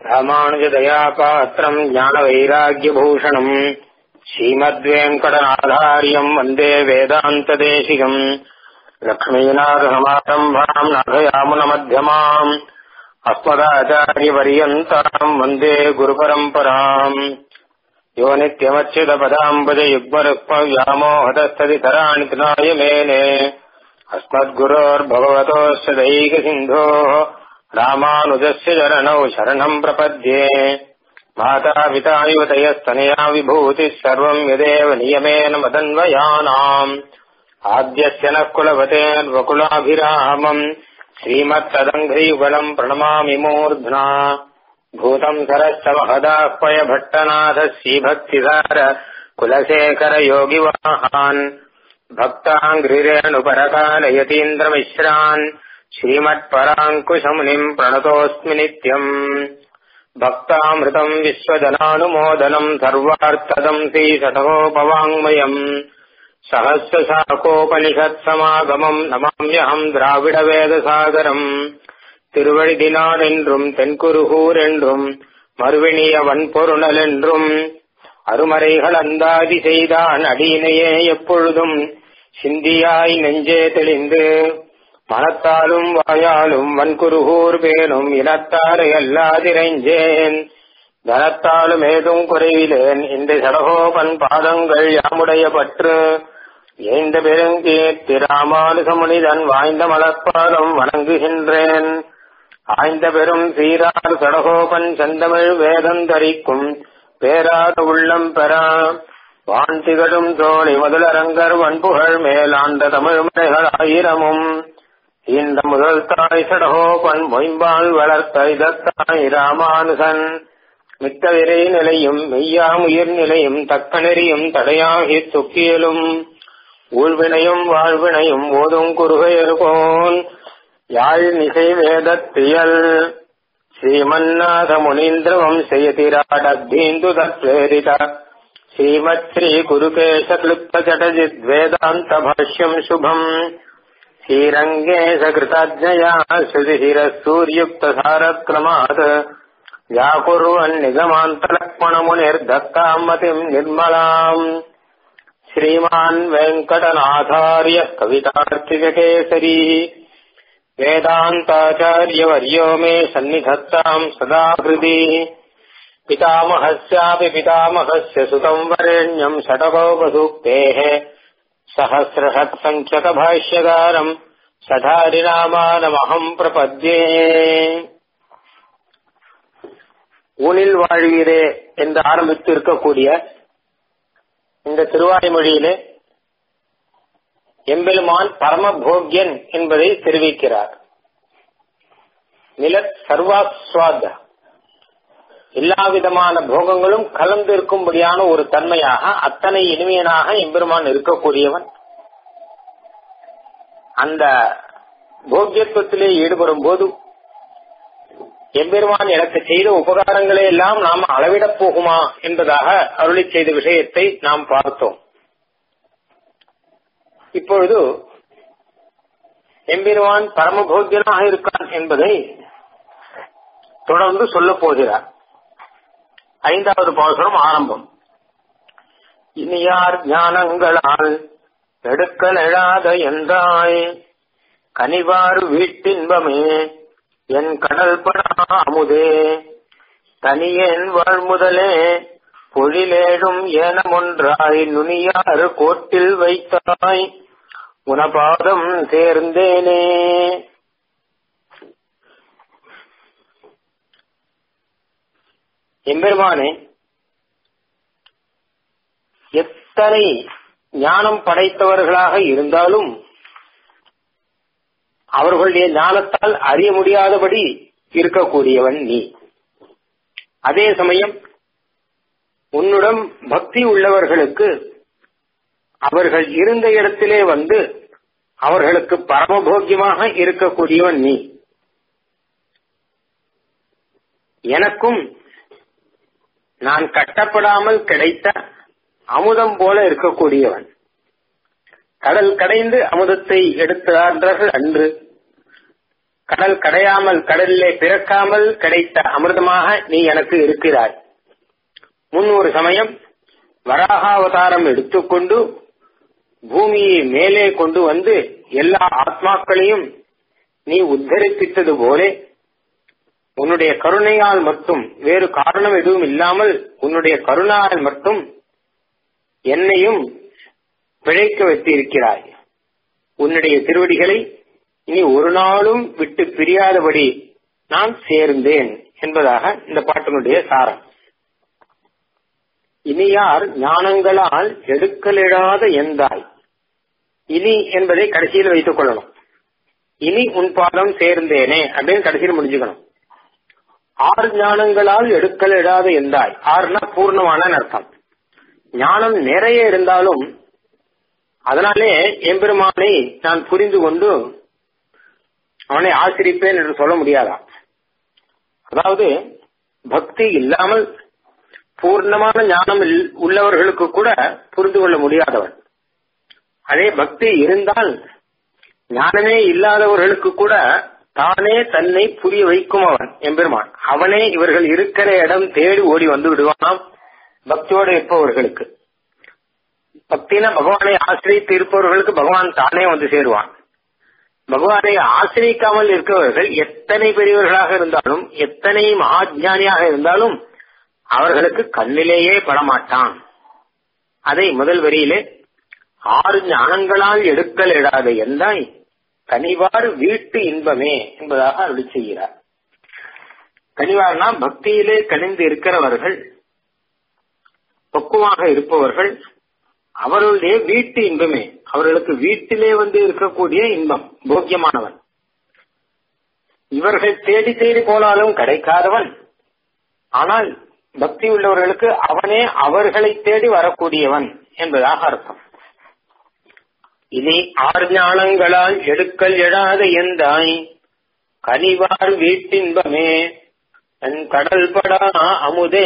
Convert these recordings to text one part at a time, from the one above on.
ராமானுஜதயாபாத்திரம் ஞானவைராக்கியபூஷணம் ஸ்ரீமத்வேங்கடநாதாரியம் வந்தே வேதாந்ததேசிகம் லக்ஷ்மீநாதசமாரம்பாம் நாதயாமுனமத்தியமாம் अस्मदाचार्यपर्यन्ताम् वन्दे गुरुपरम्पराम् यो नित्यमच्युतपदाम्बुजयुग्मरुक्मव्यामोहतस्तदितराणि तृणाय मेने अस्मद्गुरोर्भगवतोऽस्य दैकसिन्धोः रामानुजस्य चरणौ शरणम् प्रपद्ये मातापिता युवतयस्तनया विभूतिः सर्वम् यदेव नियमेन मदन्वयानाम् आद्यस्य नः कुलवतेर्वकुलाभिरामम् श्रीमत्तदङ्घ्रीयुगलम् प्रणमामि मूर्ध्ना भूतम् सरश्च महदाह्वय भट्टनाथ श्रीभक्तिसार कुलशेखर योगिवाहान् भक्ताङ्घ्रिरेणुपरकालयतीन्द्रमिश्रान् श्रीमत्पराङ्कुशमुनिम् प्रणतोऽस्मि नित्यम् भक्तामृतम् विश्वजनानुमोदनम् सर्वार्थदम् श्रीषटकोपवाङ्मयम् சகசிரசாகோபனிஷத்சமாகமம் நமாமியகம் திராவிட வேதசாகரம் திருவழிதினான் என்றும் தென்குருகூர் என்றும் மறுவினிய வன்பொருணல் என்றும் அருமறைகள் அந்தாதி செய்தான் அடியினையே எப்பொழுதும் சிந்தியாய் நெஞ்சே தெளிந்து மனத்தாலும் வாயாலும் வன்குருகூர் பேணும் இனத்தாரை அல்லாதிரைஞ்சேன் தனத்தாலும் ஏதும் குறைவிலேன் இந்த சடகோபன் பாதங்கள் யாமுடைய பற்று ஏந்த பெருங்கீர்த்தி ராமானுசமுனிதன் வாய்ந்த மலர்பாதம் வணங்குகின்றேன் ஆய்ந்த பெரும் சீரார் சடகோபன் செந்தமிழ் வேதம் தரிக்கும் பேராத உள்ளம் பெறா வான் திகழும் தோழி முதலரங்கர் வன்புகழ் மேலாண்ட தமிழ் மலைகள் ஆயிரமும் இந்த முதல் தாய் சடகோபன் மொயம்பால் வளர்த்த இதத்தாய் ராமானுசன் மிக்க விரை நிலையும் மெய்யாம் உயிர் நிலையும் தக்க நெறியும் தடையாகி துக்கியலும் ஊழ்வினையும் வாழ்வினையும் ஓதும் குறுகையர்கோன் யாழ் நிசை வேதத்தியல் ஸ்ரீமன்னாத முனீந்திர வம்சயதிராடீந்து தத்வேரித ஸ்ரீமத் ஸ்ரீ குருகேஷ கிளிப்த ஜடஜித் வேதாந்த பாஷ்யம் சுபம் ஸ்ரீரங்கேஷ கிருதாஜயா ஸ்ருதிசிர சூர்யுக்த சாரக்ரமாத் व्याकुर्वन् निगमान्तलक्ष्मणमुनिर्दत्ताम् मतिम् निर्मलाम् श्रीमान् वेङ्कटनाथार्यः कवितार्थिककेसरी वेदान्ताचार्यवर्यो मे सन्निधत्ताम् सदा हृदि पितामहस्यापि पितामहस्य सुतम् वरेण्यम् षटकोपसूक्तेः सहस्रषट्सङ्ख्यकभाष्यकारम् सधारिनामानमहम् प्रपद्ये ஊனில் வாழ்வீரே என்று ஆரம்பித்து இருக்கக்கூடிய இந்த திருவாய்மொழியிலே எம்பெருமான் பரமபோக்யன் என்பதை தெரிவிக்கிறார் நிலத் சர்வாஸ்வாத எல்லா விதமான போகங்களும் கலந்து இருக்கும்படியான ஒரு தன்மையாக அத்தனை இனிமையனாக எம்பெருமான் இருக்கக்கூடியவன் அந்த போக்கியத்துவத்திலே ஈடுபடும் போது எம்பெருமான் எனக்கு செய்த உபகாரங்களை எல்லாம் நாம் அளவிடப் போகுமா என்பதாக அருளி செய்த விஷயத்தை நாம் பார்த்தோம் இப்பொழுது எம்பெருமான் பரமபோக்கியனாக இருக்கான் என்பதை தொடர்ந்து சொல்லப் போகிறார் ஐந்தாவது பாசுரம் ஆரம்பம் இனியார் ஞானங்களால் எடுக்கல் எழாத என்றாய் கனிவாறு வீட்டின்பமே என் கடல் படா அமுதே தனியேன் வாழ்முதலே பொழிலேழும் ஏனமொன்றாய் நுனியாறு கோட்டில் வைத்தாய் உனபாதம் சேர்ந்தேனே எம்பெருமானே எத்தனை ஞானம் படைத்தவர்களாக இருந்தாலும் அவர்களுடைய ஞானத்தால் அறிய முடியாதபடி இருக்கக்கூடியவன் நீ அதே சமயம் உன்னுடன் பக்தி உள்ளவர்களுக்கு அவர்கள் இருந்த இடத்திலே வந்து அவர்களுக்கு பரமபோக்கியமாக இருக்கக்கூடியவன் நீ எனக்கும் நான் கட்டப்படாமல் கிடைத்த அமுதம் போல இருக்கக்கூடியவன் கடல் கடைந்து அமுதத்தை எடுத்தார்கள் அன்று கடல் கடையாமல் கடலிலே பிறக்காமல் கிடைத்த அமிர்தமாக நீ எனக்கு இருக்கிறாய் முன் ஒரு சமயம் வராகாவதாரம் எடுத்துக்கொண்டு பூமியை மேலே கொண்டு வந்து எல்லா ஆத்மாக்களையும் நீ உத்தரிப்பித்தது போலே உன்னுடைய கருணையால் மட்டும் வேறு காரணம் எதுவும் இல்லாமல் உன்னுடைய கருணையால் மட்டும் என்னையும் பிழைக்க வைத்திருக்கிறாய் உன்னுடைய திருவடிகளை இனி ஒரு நாளும் விட்டு பிரியாதபடி நான் சேர்ந்தேன் என்பதாக இந்த பாட்டினுடைய சாரம் இனி யார் ஞானங்களால் எடுக்கலிடாத எந்தாய் இனி என்பதை கடைசியில் வைத்துக் கொள்ளணும் இனி உன் பாதம் சேர்ந்தேனே அப்படின்னு கடைசியில் முடிஞ்சுக்கணும் ஆறு ஞானங்களால் எடுக்கலிடாத எந்தாய் ஆறுனா பூர்ணமான அர்த்தம் ஞானம் நிறைய இருந்தாலும் அதனாலே எம்பெருமானை நான் புரிந்து கொண்டு அவனை ஆசிரிப்பேன் என்று சொல்ல முடியாதா அதாவது பக்தி இல்லாமல் பூர்ணமான ஞானம் உள்ளவர்களுக்கு கூட புரிந்து கொள்ள முடியாதவன் அதே பக்தி இருந்தால் ஞானமே இல்லாதவர்களுக்கு கூட தானே தன்னை புரிய வைக்கும் அவன் எம்பெருமான் அவனே இவர்கள் இருக்கிற இடம் தேடி ஓடி வந்து விடுவானாம் பக்தியோடு இருப்பவர்களுக்கு பக்தினா பகவானை ஆசிரியத்து இருப்பவர்களுக்கு பகவான் தானே வந்து சேருவான் பகவானை ஆசிரியிக்காமல் இருக்கவர்கள் எத்தனை பெரியவர்களாக இருந்தாலும் எத்தனை மகாஜானியாக இருந்தாலும் அவர்களுக்கு கண்ணிலேயே படமாட்டான் அதை முதல் வரியிலே ஆறு ஞானங்களால் எடுக்கல் இடாத எந்தாய் கனிவாறு வீட்டு இன்பமே என்பதாக அருளி செய்கிறார் கனிவார்னா பக்தியிலே கனிந்து இருக்கிறவர்கள் பக்குவாக இருப்பவர்கள் அவர்களுடைய வீட்டு இன்பமே அவர்களுக்கு வீட்டிலே வந்து இருக்கக்கூடிய இன்பம் போக்கியமானவன் இவர்கள் தேடி தேடி போனாலும் கிடைக்காதவன் ஆனால் பக்தி உள்ளவர்களுக்கு அவனே அவர்களை தேடி வரக்கூடியவன் என்பதாக அர்த்தம் இனி ஆறு ஞானங்களால் எடுக்கல் எழாத எந்தாய் கனிவார் வீட்டின்பமே என் கடல் படா அமுதே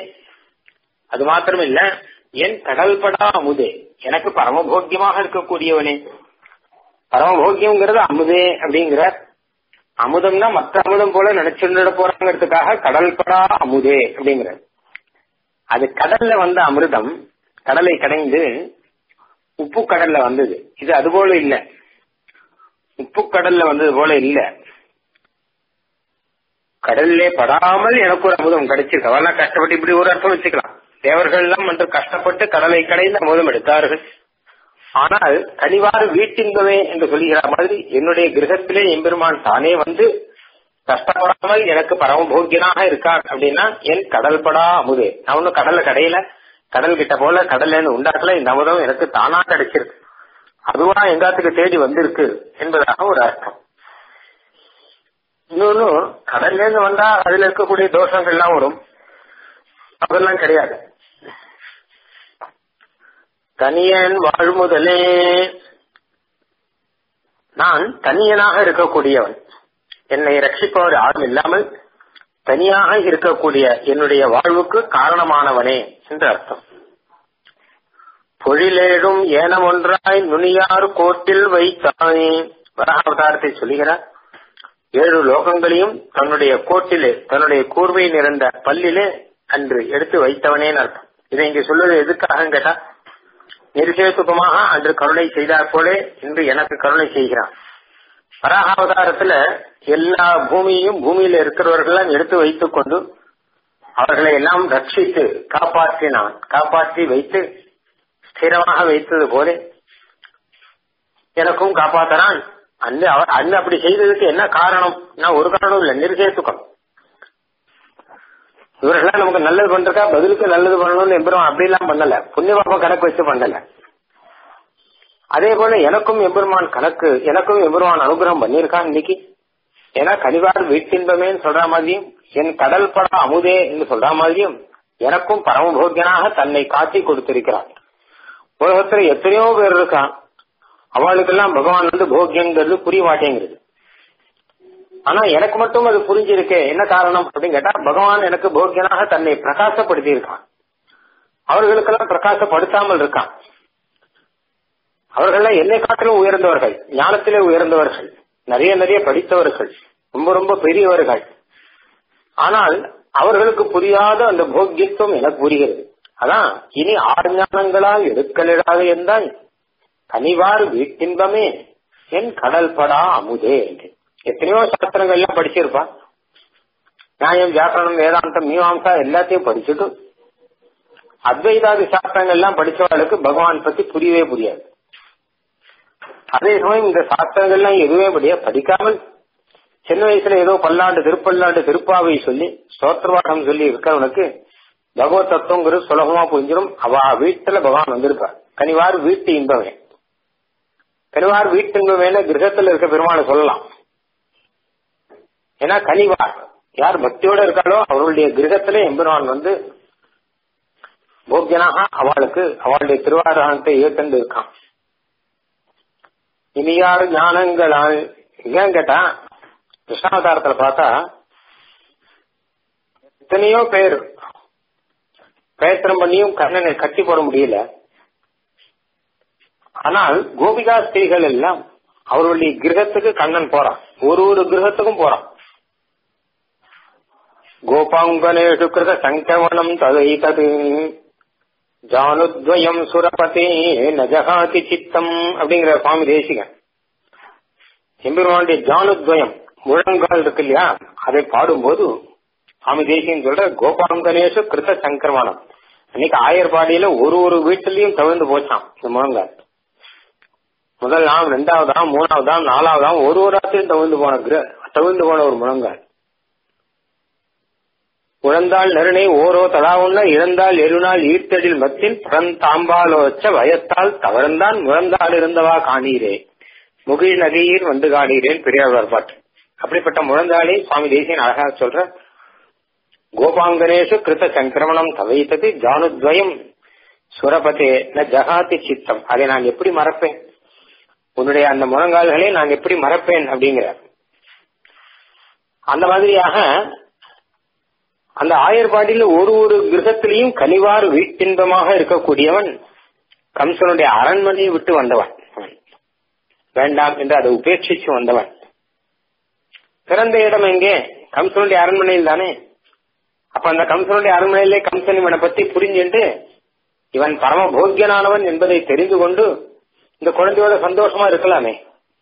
அது மாத்திரமில்ல என் கடல் படா அமுதே எனக்கு பரமபோக்கியமாக இருக்கக்கூடியவனே பரமபோக்கியம்ங்கிறது அமுதே அப்படிங்கிறார் அமுதம்னா மற்ற அமுதம் போல நினைச்சுட போறாங்கிறதுக்காக கடல் படா அமுதே அப்படிங்கிறார் அது கடல்ல வந்த அமிர்தம் கடலை கடைந்து உப்பு கடல்ல வந்தது இது அது போல இல்ல உப்பு கடல்ல வந்தது போல இல்ல கடல்லே படாமல் எனக்கு ஒரு அமுதம் கிடைச்சிருக்கு அவெல்லாம் கஷ்டப்பட்டு இப்படி ஒரு அர்த்தம் வச்சுக்கலாம் தேவர்கள் எல்லாம் என்று கஷ்டப்பட்டு கடலை கடைந்து அமுதம் எடுத்தார்கள் ஆனால் கனிவாறு வீட்டின்பமே என்று சொல்லுகிற மாதிரி என்னுடைய கிரகத்திலே எம்பெருமான் தானே வந்து கஷ்டப்படாமல் எனக்கு பரமபோக்கியனாக இருக்கார் அப்படின்னா என் கடல் படா அமுதே நான் ஒன்னும் கடல்ல கடையில கடல் கிட்ட போல கடல்ல இருந்து உண்டாக்கல இந்த அமுதம் எனக்கு தானா கிடைச்சிருக்கு அதுவா எங்காத்துக்கு தேடி வந்திருக்கு என்பதாக ஒரு அர்த்தம் இன்னொன்னு கடல்ல இருந்து வந்தா அதுல இருக்கக்கூடிய தோஷங்கள் எல்லாம் வரும் அதெல்லாம் கிடையாது தனியன் வாழ்முதலே நான் தனியனாக இருக்கக்கூடியவன் என்னை ரட்சிப்பவர் யாரும் இல்லாமல் தனியாக இருக்கக்கூடிய என்னுடைய வாழ்வுக்கு காரணமானவனே என்று அர்த்தம் பொழிலேடும் ஏனம் ஒன்றாய் நுனியார் கோட்டில் வைத்தாய் வராவதாரத்தை சொல்லுகிறார் ஏழு லோகங்களையும் தன்னுடைய கோட்டிலே தன்னுடைய கூர்வை நிறைந்த பல்லிலே அன்று எடுத்து வைத்தவனே அர்த்தம் இதை இங்க சொல்வது எதுக்காக கேட்டா நிருசேசுகமாக அன்று கருணை செய்தார் போலே இன்று எனக்கு கருணை செய்கிறான் வராகாவதாரத்துல எல்லா பூமியையும் பூமியில இருக்கிறவர்களெல்லாம் எடுத்து வைத்துக் கொண்டு அவர்களை எல்லாம் ரட்சித்து காப்பாற்றினான் காப்பாற்றி வைத்து ஸ்திரமாக வைத்தது போல எனக்கும் காப்பாத்தனான் அந்த அந்த அப்படி செய்ததுக்கு என்ன காரணம் நான் ஒரு காரணம் இல்ல நிர்சேசுக்கம் இவர்களாம் நமக்கு நல்லது பண்றக்கா பதிலுக்கு நல்லது பண்ணணும்னு எம்பெரும் அப்படிலாம் பண்ணல புண்ணிய பாப்பம் கணக்கு வச்சு பண்ணல அதே போல எனக்கும் எம்பெருமான் கணக்கு எனக்கும் எம்பெருமான் அனுகிரகம் பண்ணியிருக்கான் இன்னைக்கு ஏன்னா கனிவார் வீட்டின்பமேன்னு சொல்ற மாதிரியும் என் கடல் பட அமுதே என்று சொல்ற மாதிரியும் எனக்கும் பரமபோக்கியனாக தன்னை காட்டி கொடுத்திருக்கிறான் உலகத்துல எத்தனையோ பேர் இருக்கான் அவளுக்கெல்லாம் பகவான் வந்து போக்கியங்கிறது புரிய மாட்டேங்கிறது ஆனா எனக்கு மட்டும் அது புரிஞ்சிருக்கே என்ன காரணம் அப்படின்னு கேட்டா பகவான் எனக்கு போக்கியனாக தன்னை பிரகாசப்படுத்தி இருக்கான் அவர்களுக்கெல்லாம் பிரகாசப்படுத்தாமல் இருக்கான் அவர்கள் என்னை காட்டிலும் உயர்ந்தவர்கள் ஞானத்திலே உயர்ந்தவர்கள் நிறைய நிறைய படித்தவர்கள் ரொம்ப ரொம்ப பெரியவர்கள் ஆனால் அவர்களுக்கு புரியாத அந்த போக்கியத்துவம் எனக்கு புரிகிறது அதான் இனி ஆர்ஞானங்களால் எடுக்கலிடாத என்றால் கனிவார் வீட்டின்பமே என் கடல் படா அமுதே எத்தனையோ சாஸ்திரங்கள் எல்லாம் படிச்சிருப்பா நியாயம் வியாக்கரணம் வேதாந்தம் மீமாம்சா எல்லாத்தையும் படிச்சுட்டு அத்வைதாதி சாஸ்திரங்கள் எல்லாம் படிச்சவர்களுக்கு பகவான் பத்தி புரியவே புரியாது அதே சமயம் இந்த சாஸ்திரங்கள்லாம் எதுவுமே படியா படிக்காமல் சின்ன வயசுல ஏதோ பல்லாண்டு திருப்பல்லாண்டு திருப்பாவை சொல்லி ஸ்தோத்திரவாடம் சொல்லி இருக்கிறவனுக்கு பகவத் தத்துவங்கிறது சுலபமா புரிஞ்சிடும் அவ வீட்டுல பகவான் வந்திருப்பார் கனிவார் வீட்டு இன்பமே கனிவார் வீட்டு இன்பமேன கிரகத்துல இருக்க பெருமானை சொல்லலாம் ஏன்னா கனிவார் யார் பக்தியோட இருக்காளோ அவருடைய கிரகத்துல எம்பெருமான் வந்து போக்கியனாக அவளுக்கு அவளுடைய திருவாரகத்தை ஏற்கண்டு இருக்கான் இனியார் ஞானங்களால் ஏன் கேட்டா கிருஷ்ணாவதாரத்துல பார்த்தா எத்தனையோ பேர் பிரயத்தனம் பண்ணியும் கண்ணனை கட்டி போட முடியல ஆனால் கோபிகா ஸ்திரீகள் எல்லாம் அவர்களுடைய கிரகத்துக்கு கண்ணன் போறான் ஒரு ஒரு கிரகத்துக்கும் போறான் கோபாங்கனேஷு கிருத சங்கமனம் ததை தது ஜானுத்வயம் சுரபதே நஜகாதி சித்தம் அப்படிங்கிற சுவாமி தேசிகன் எம்பெருமானுடைய ஜானுத்வயம் முழங்கால் இருக்கு இல்லையா அதை பாடும்போது சுவாமி தேசிகன் சொல்ற கோபாங்கனேஷு கிருத்த சங்கிரமணம் அன்னைக்கு ஆயர்பாடியில ஒரு ஒரு வீட்டிலையும் தவிர்ந்து போச்சான் இந்த முழங்கால் முதல் நாள் ரெண்டாவதாம் மூணாவதாம் நாலாவதாம் ஒரு ஒரு ராத்திரியும் தவிர்ந்து போன கிர- தவிர்ந்து போன ஒரு முழங்கால் உழந்தாள் நறுனை ஓரோ தடாவுன்ன இழந்தால் எருநாள் ஈர்த்தடில் மத்தின் பரந்தாம்பாலோ வச்ச வயத்தால் தவறந்தான் முழந்தாள் இருந்தவா காணீரே முகில் நகையீர் வந்து காணீரேன் பெரியாழ்வார் பாட்டு அப்படிப்பட்ட முழந்தாளை சுவாமி தேசியன் அழகாக சொல்ற கோபாங்கனேஷு கிருத்த சங்கிரமணம் தவைத்தது ஜானுத்வயம் சுரபதே ந ஜகாதி சித்தம் அதை நான் எப்படி மறப்பேன் உன்னுடைய அந்த முழங்கால்களை நான் எப்படி மறப்பேன் அப்படிங்கிறார் அந்த மாதிரியாக அந்த ஆயர்பாடியில ஒரு ஒரு கிரகத்திலையும் கனிவாறு வீட்டின்பமாக இருக்கக்கூடியவன் கம்சனுடைய அரண்மனையை விட்டு வந்தவன் அவன். வேண்டாம் என்று அதை உபேட்சிச்சு வந்தவன் பிறந்த இடம் எங்கே கம்சனுடைய அரண்மனையில் தானே அப்ப அந்த கம்சனுடைய அரண்மனையிலே கம்சன் இவனை பத்தி புரிஞ்சுண்டு இவன் பரம போக்கியனானவன் என்பதை தெரிந்து கொண்டு இந்த குழந்தையோட சந்தோஷமா இருக்கலாமே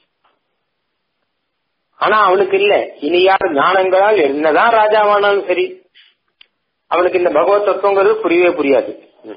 ஆனா அவனுக்கு இல்ல இனி யார் ஞானங்களால் என்னதான் ராஜாவானாலும் சரி அவனுக்கு இந்த பகவத் தத்துவங்கிறது புரியவே புரியாது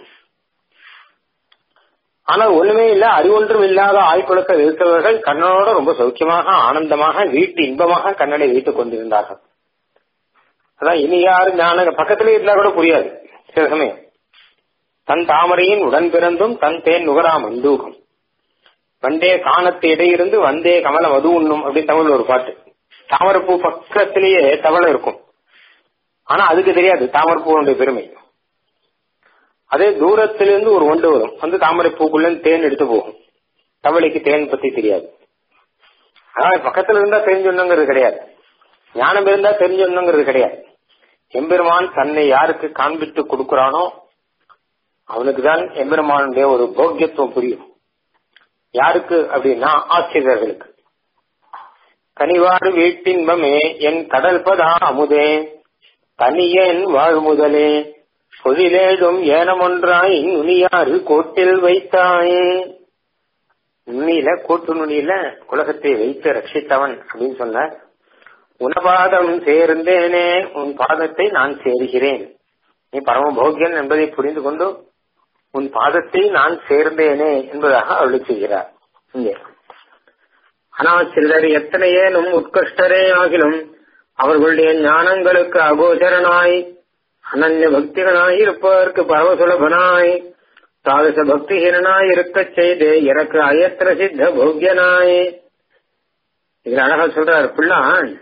ஆனா ஒண்ணுமே இல்ல அறிவொன்றும் இல்லாத ஆய்குலத்தில் இருக்கிறவர்கள் கண்ணனோட ரொம்ப சௌக்கியமாக ஆனந்தமாக வீட்டு இன்பமாக கண்ணனை வைத்துக் கொண்டிருந்தார்கள் அதான் இனி யார் ஞான பக்கத்திலே இருந்தா கூட புரியாது சில சமயம் தன் தாமரையின் உடன் பிறந்தும் தன் தேன் நுகரா மண்டூகம் வந்தே காணத்து இடையிருந்து வந்தே கமல மது உண்ணும் அப்படின்னு தமிழ்ல ஒரு பாட்டு தாமரைப்பூ பக்கத்திலேயே தவளை இருக்கும் ஆனா அதுக்கு தெரியாது தாமரைப்பூனுடைய பெருமை அதே தூரத்திலிருந்து ஒரு ஒன்று வரும் வந்து தாமரை பூக்குள்ள தேன் எடுத்து போகும் தவளைக்கு தேன் பத்தி தெரியாது ஆனா பக்கத்துல இருந்தா தெரிஞ்சுண்ணுங்கிறது கிடையாது ஞானம் இருந்தா தெரிஞ்சுண்ணுங்கிறது கிடையாது எம்பெருமான் தன்னை யாருக்கு காண்பித்து கொடுக்கிறானோ அவனுக்கு தான் எம்பெருமானுடைய ஒரு போக்கியத்துவம் புரியும் யாருக்கு அப்படின்னா ஆசிரியர்களுக்கு கனிவாறு வீட்டின்பமே என் கடல் பதா அமுதே தனியன் வாழ்முதலே பொதிலேடும் ஏனமொன்றாய் நுனியாறு கோட்டில் வைத்தாயே நுனியில கோட்டு நுனியில உலகத்தை வைத்து ரட்சித்தவன் அப்படின்னு சொன்ன உனபாதம் சேர்ந்தேனே உன் பாதத்தை நான் சேருகிறேன் நீ பரமபோகியன் என்பதை புரிந்து கொண்டு உன் பாதத்தை நான் சேர்ந்தேனே என்பதாக அருள் செய்கிறார் இங்கே ஆனால் சிலர் எத்தனை ஏனும் உட்கஷ்டரே ஆகிலும் அவர்களுடைய ஞானங்களுக்கு அகோச்சரனாய் அனன்ய பக்திகனாய் இருப்பதற்கு பரமசுலபனாய் தாதச பக்திஹீனாய் இருக்கச் செய்து எனக்கு அயத்திர சித்த போக்கியனாய் இதுல அழகா சொல்றார் பிள்ளான்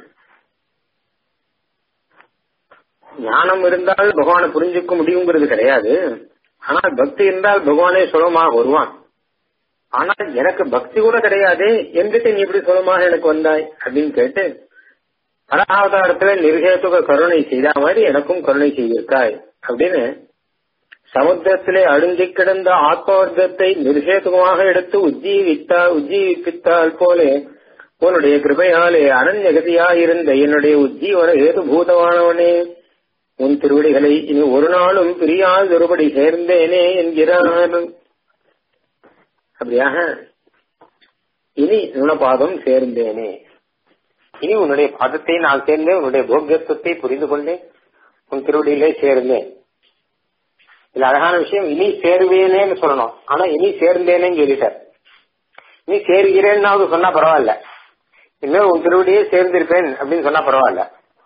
ஞானம் இருந்தால் பகவானை புரிஞ்சுக்க முடியுங்கிறது கிடையாது ஆனால் பக்தி இருந்தால் பகவானே சுலமாக வருவான் ஆனால் எனக்கு பக்தி கூட கிடையாது என்கிட்ட நீ இப்படி சுலமாக எனக்கு வந்தாய் அப்படின்னு கேட்டு பரகாவதாரத்துல நிர்கேதுக கருணை செய்த மாதிரி எனக்கும் கருணை செய்திருக்காய் அப்படின்னு சமுத்திரத்திலே அழிஞ்சு கிடந்த ஆத்மவர்க்கத்தை நிர்கேதுகமாக எடுத்து உஜ்ஜீவித்தா உஜ்ஜீவிப்பித்தால் போல உன்னுடைய கிருபையாலே அனன்யகதியாயிருந்த என்னுடைய உஜ்ஜீவன ஏதுபூதமானவனே உன் திருவடிகளை இனி ஒரு நாளும் பிரியாதொருபடி சேர்ந்தேனே என்கிறார் அப்படியாக இனி உனபாதம் சேர்ந்தேனே இனி உன்னுடைய பாதத்தை நான் சேர்ந்தேன் உன்னுடைய போக்கியத்துவத்தை புரிந்து கொண்டேன் உன் திருவடியிலே சேர்ந்தேன் இது அழகான விஷயம் இனி சேருவேனேன்னு சொல்லணும் ஆனா இனி சேர்ந்தேனேன்னு சொல்லிட்டார் இனி சேர்கிறேன்னாவது சொன்னா பரவாயில்ல இனிமேல் உன் திருவடியே சேர்ந்திருப்பேன் அப்படின்னு சொன்னா பரவாயில்ல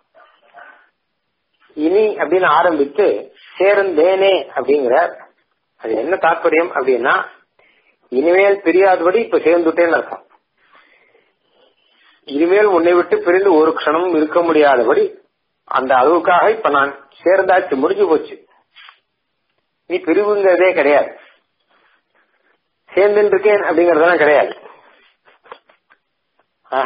இனி அப்படின்னு ஆரம்பித்து சேர்ந்தேனே அப்படிங்கிற அது என்ன தாற்பயம் அப்படின்னா இனிமேல் பிரியாதபடி இப்ப சேர்ந்துட்டேன்னு அர்த்தம் இனிமேல் உன்னை விட்டு பிரிந்து ஒரு க்ஷணமும் இருக்க முடியாதபடி அந்த அளவுக்காக இப்ப நான் சேர்ந்தாச்சு முடிஞ்சு போச்சு நீ பிரிவுங்கிறதே கிடையாது சேர்ந்துட்டு இருக்கேன் அப்படிங்கறதெல்லாம் கிடையாது ஆக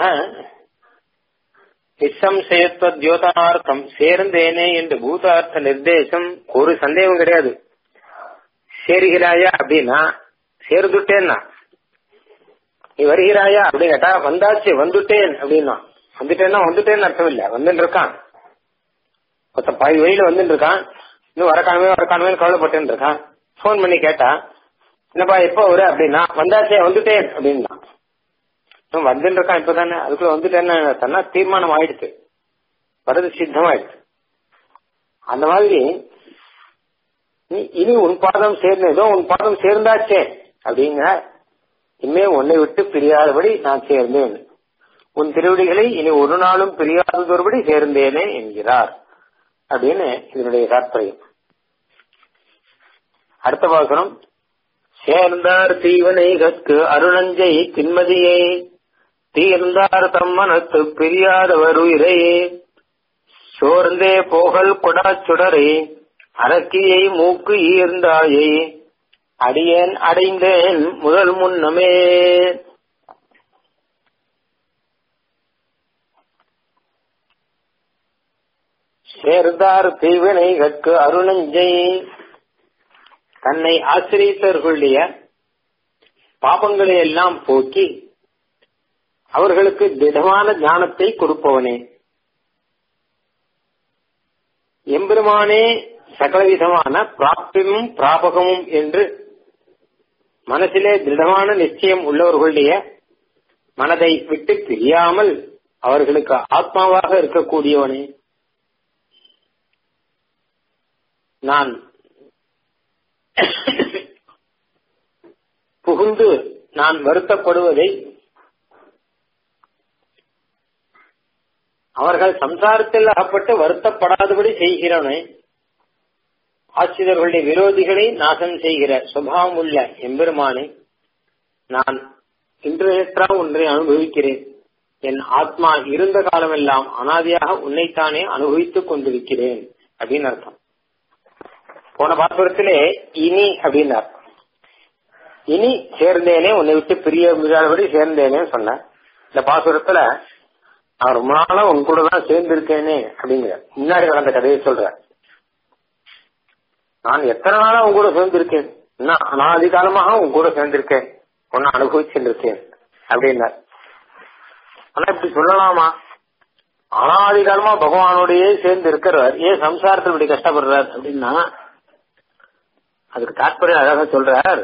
நிசம்சயத்துவ தியோதார்த்தம் சேர்ந்தேனே என்று பூதார்த்த நிர்தேசம் ஒரு சந்தேகம் கிடையாது சேருகிறாயா அப்படின்னா சேர்ந்துட்டேன்னா நீ வருகிறாயா அப்படின்னு கேட்டா வந்தாச்சு வந்துட்டேன் அப்படின்னா வந்துட்டேன்னா வந்துட்டேன்னு அர்த்தம் இல்ல வந்துட்டு இருக்கான் ஒருத்த பாதி வழியில வந்துட்டு இருக்கான் இன்னும் வரக்கானமே வரக்கானமே கவலைப்பட்டு இருக்கான் போன் பண்ணி கேட்டா என்னப்பா எப்போ வர அப்படின்னா வந்தாச்சே வந்துட்டேன் அப்படின்னா வந்துட்டு இருக்கான் இப்பதானே அதுக்குள்ள வந்துட்டேன்னு சொன்னா தீர்மானம் ஆயிடுச்சு வரது சித்தமாயிடுச்சு அந்த மாதிரி நீ இனி உன் பாதம் சேர்ந்ததோ உன் பாதம் சேர்ந்தாச்சே அப்படிங்கிற இனிமே உன்னை விட்டு பிரியாதபடி நான் சேர்ந்தேன் உன் திருவடிகளை இனி ஒரு நாளும் பிரியாததொருபடி சேர்ந்தேனே என்கிறார் அப்படின்னு இதனுடைய தாற்பயம் அடுத்த பாசனம் சேர்ந்தார் தீவனை கற்கு அருணஞ்சை தின்மதியை தீர்ந்தார் தம்மனத்து பிரியாதவர் உயிரையே சோர்ந்தே போகல் கொடாச்சுடரை அரக்கியை மூக்கு ஈர்ந்தாயை அடியேன் அடைந்தேன் முதல் முன்னமே சேர்ந்தார் தீவினை கற்கு அருணஞ்சை தன்னை ஆசிரியத்தவர்களுடைய பாபங்களை எல்லாம் போக்கி அவர்களுக்கு திடமான ஞானத்தை கொடுப்பவனே எம்பெருமானே சகலவிதமான பிராப்தியும் பிராபகமும் என்று மனசிலே திருடமான நிச்சயம் உள்ளவர்களுடைய மனதை விட்டு பிரியாமல் அவர்களுக்கு ஆத்மாவாக இருக்கக்கூடியவனே நான் புகுந்து நான் வருத்தப்படுவதை அவர்கள் சம்சாரத்தில் அகப்பட்டு வருத்தப்படாதபடி செய்கிறவனே ஆசிரியர்களுடைய விரோதிகளை நாசம் செய்கிற சுபாவம் உள்ள எம்பெருமானை நான் இன்று நேற்றா ஒன்றை அனுபவிக்கிறேன் என் ஆத்மா இருந்த காலமெல்லாம் அனாதியாக உன்னைத்தானே அனுபவித்துக் கொண்டிருக்கிறேன் அப்படின்னு அர்த்தம் போன பாசுரத்திலே இனி அப்படின்னார் இனி சேர்ந்தேனே உன்னை விட்டு பிரிய முடியாதபடி சேர்ந்தேனே சொன்ன இந்த பாசுரத்துல நான் ரொம்ப நாளா உன் கூட தான் சேர்ந்திருக்கேனே அப்படிங்கிற முன்னாடி நடந்த கதையை சொல்ற நான் எத்தனை நாளா உன் கூட சேர்ந்திருக்கேன் நான் அனாதி காலமாக உன் கூட சேர்ந்திருக்கேன் உன்னை அனுபவிச்சுருக்கேன் அப்படின்னார் ஆனா இப்படி சொல்லலாமா அனாதி காலமா பகவானோடயே சேர்ந்து இருக்கிறவர் ஏன் சம்சாரத்தில் இப்படி கஷ்டப்படுறார் அப்படின்னா அதுக்கு தாற்பயம் அழகா சொல்றார்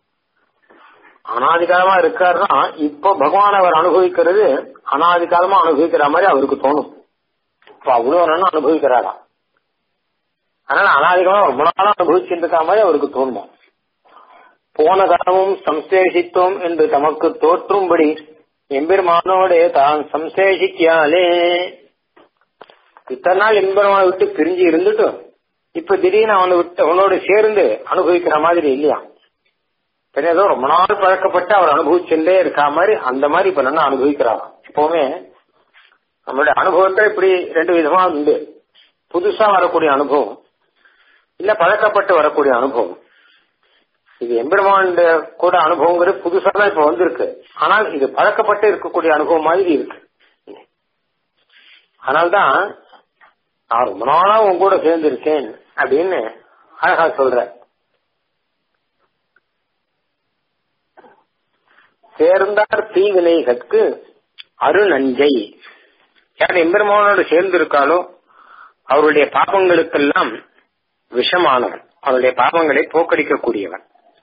அனாதி காலமா இருக்காருன்னா இப்போ பகவான் அவர் அனுபவிக்கிறது அனாதி காலமா அனுபவிக்கிற மாதிரி அவருக்கு தோணும் இப்ப அவ்வளவு நாளும் அனுபவிக்கிறாரா அதனால அனாதிகமா ரொம்ப நாளா அனுபவிச்சுட்டு இருக்க மாதிரி அவருக்கு தோணுமா போன காலமும் சம்சேஷித்தோம் என்று தமக்கு தோற்றும்படி எம்பெருமானோட தான் சம்சேஷிக்காலே இத்தனை நாள் எம்பெருமான விட்டு பிரிஞ்சு இருந்துட்டும் இப்ப திடீர்னு அவனை விட்டு அவனோட சேர்ந்து அனுபவிக்கிற மாதிரி இல்லையா பின்ன ஏதோ ரொம்ப நாள் பழக்கப்பட்டு அவர் அனுபவிச்சுட்டே இருக்கா மாதிரி அந்த மாதிரி இப்ப நல்லா அனுபவிக்கிறாராம் எப்பவுமே நம்மளுடைய அனுபவத்தை இப்படி ரெண்டு விதமா உண்டு புதுசா வரக்கூடிய அனுபவம் இல்ல பழக்கப்பட்டு வரக்கூடிய அனுபவம் இது எம்பெருமான் கூட அனுபவங்கிறது புதுசா தான் இப்ப வந்திருக்கு ஆனால் இது பழக்கப்பட்டு இருக்கக்கூடிய அனுபவம் மாதிரி இருக்கு அதனால்தான் நான் ரொம்ப நாளா உன் கூட சேர்ந்திருக்கேன் அப்படின்னு அழகா சொல்ற சேர்ந்தார் தீவினைகற்கு அருநஞ்சை யார் எம்பெருமானோடு சேர்ந்து இருக்காளோ அவருடைய பாபங்களுக்கெல்லாம் விஷமானவன் அவருடைய பாபங்களை போக்கடிக்கக்கூடியவன்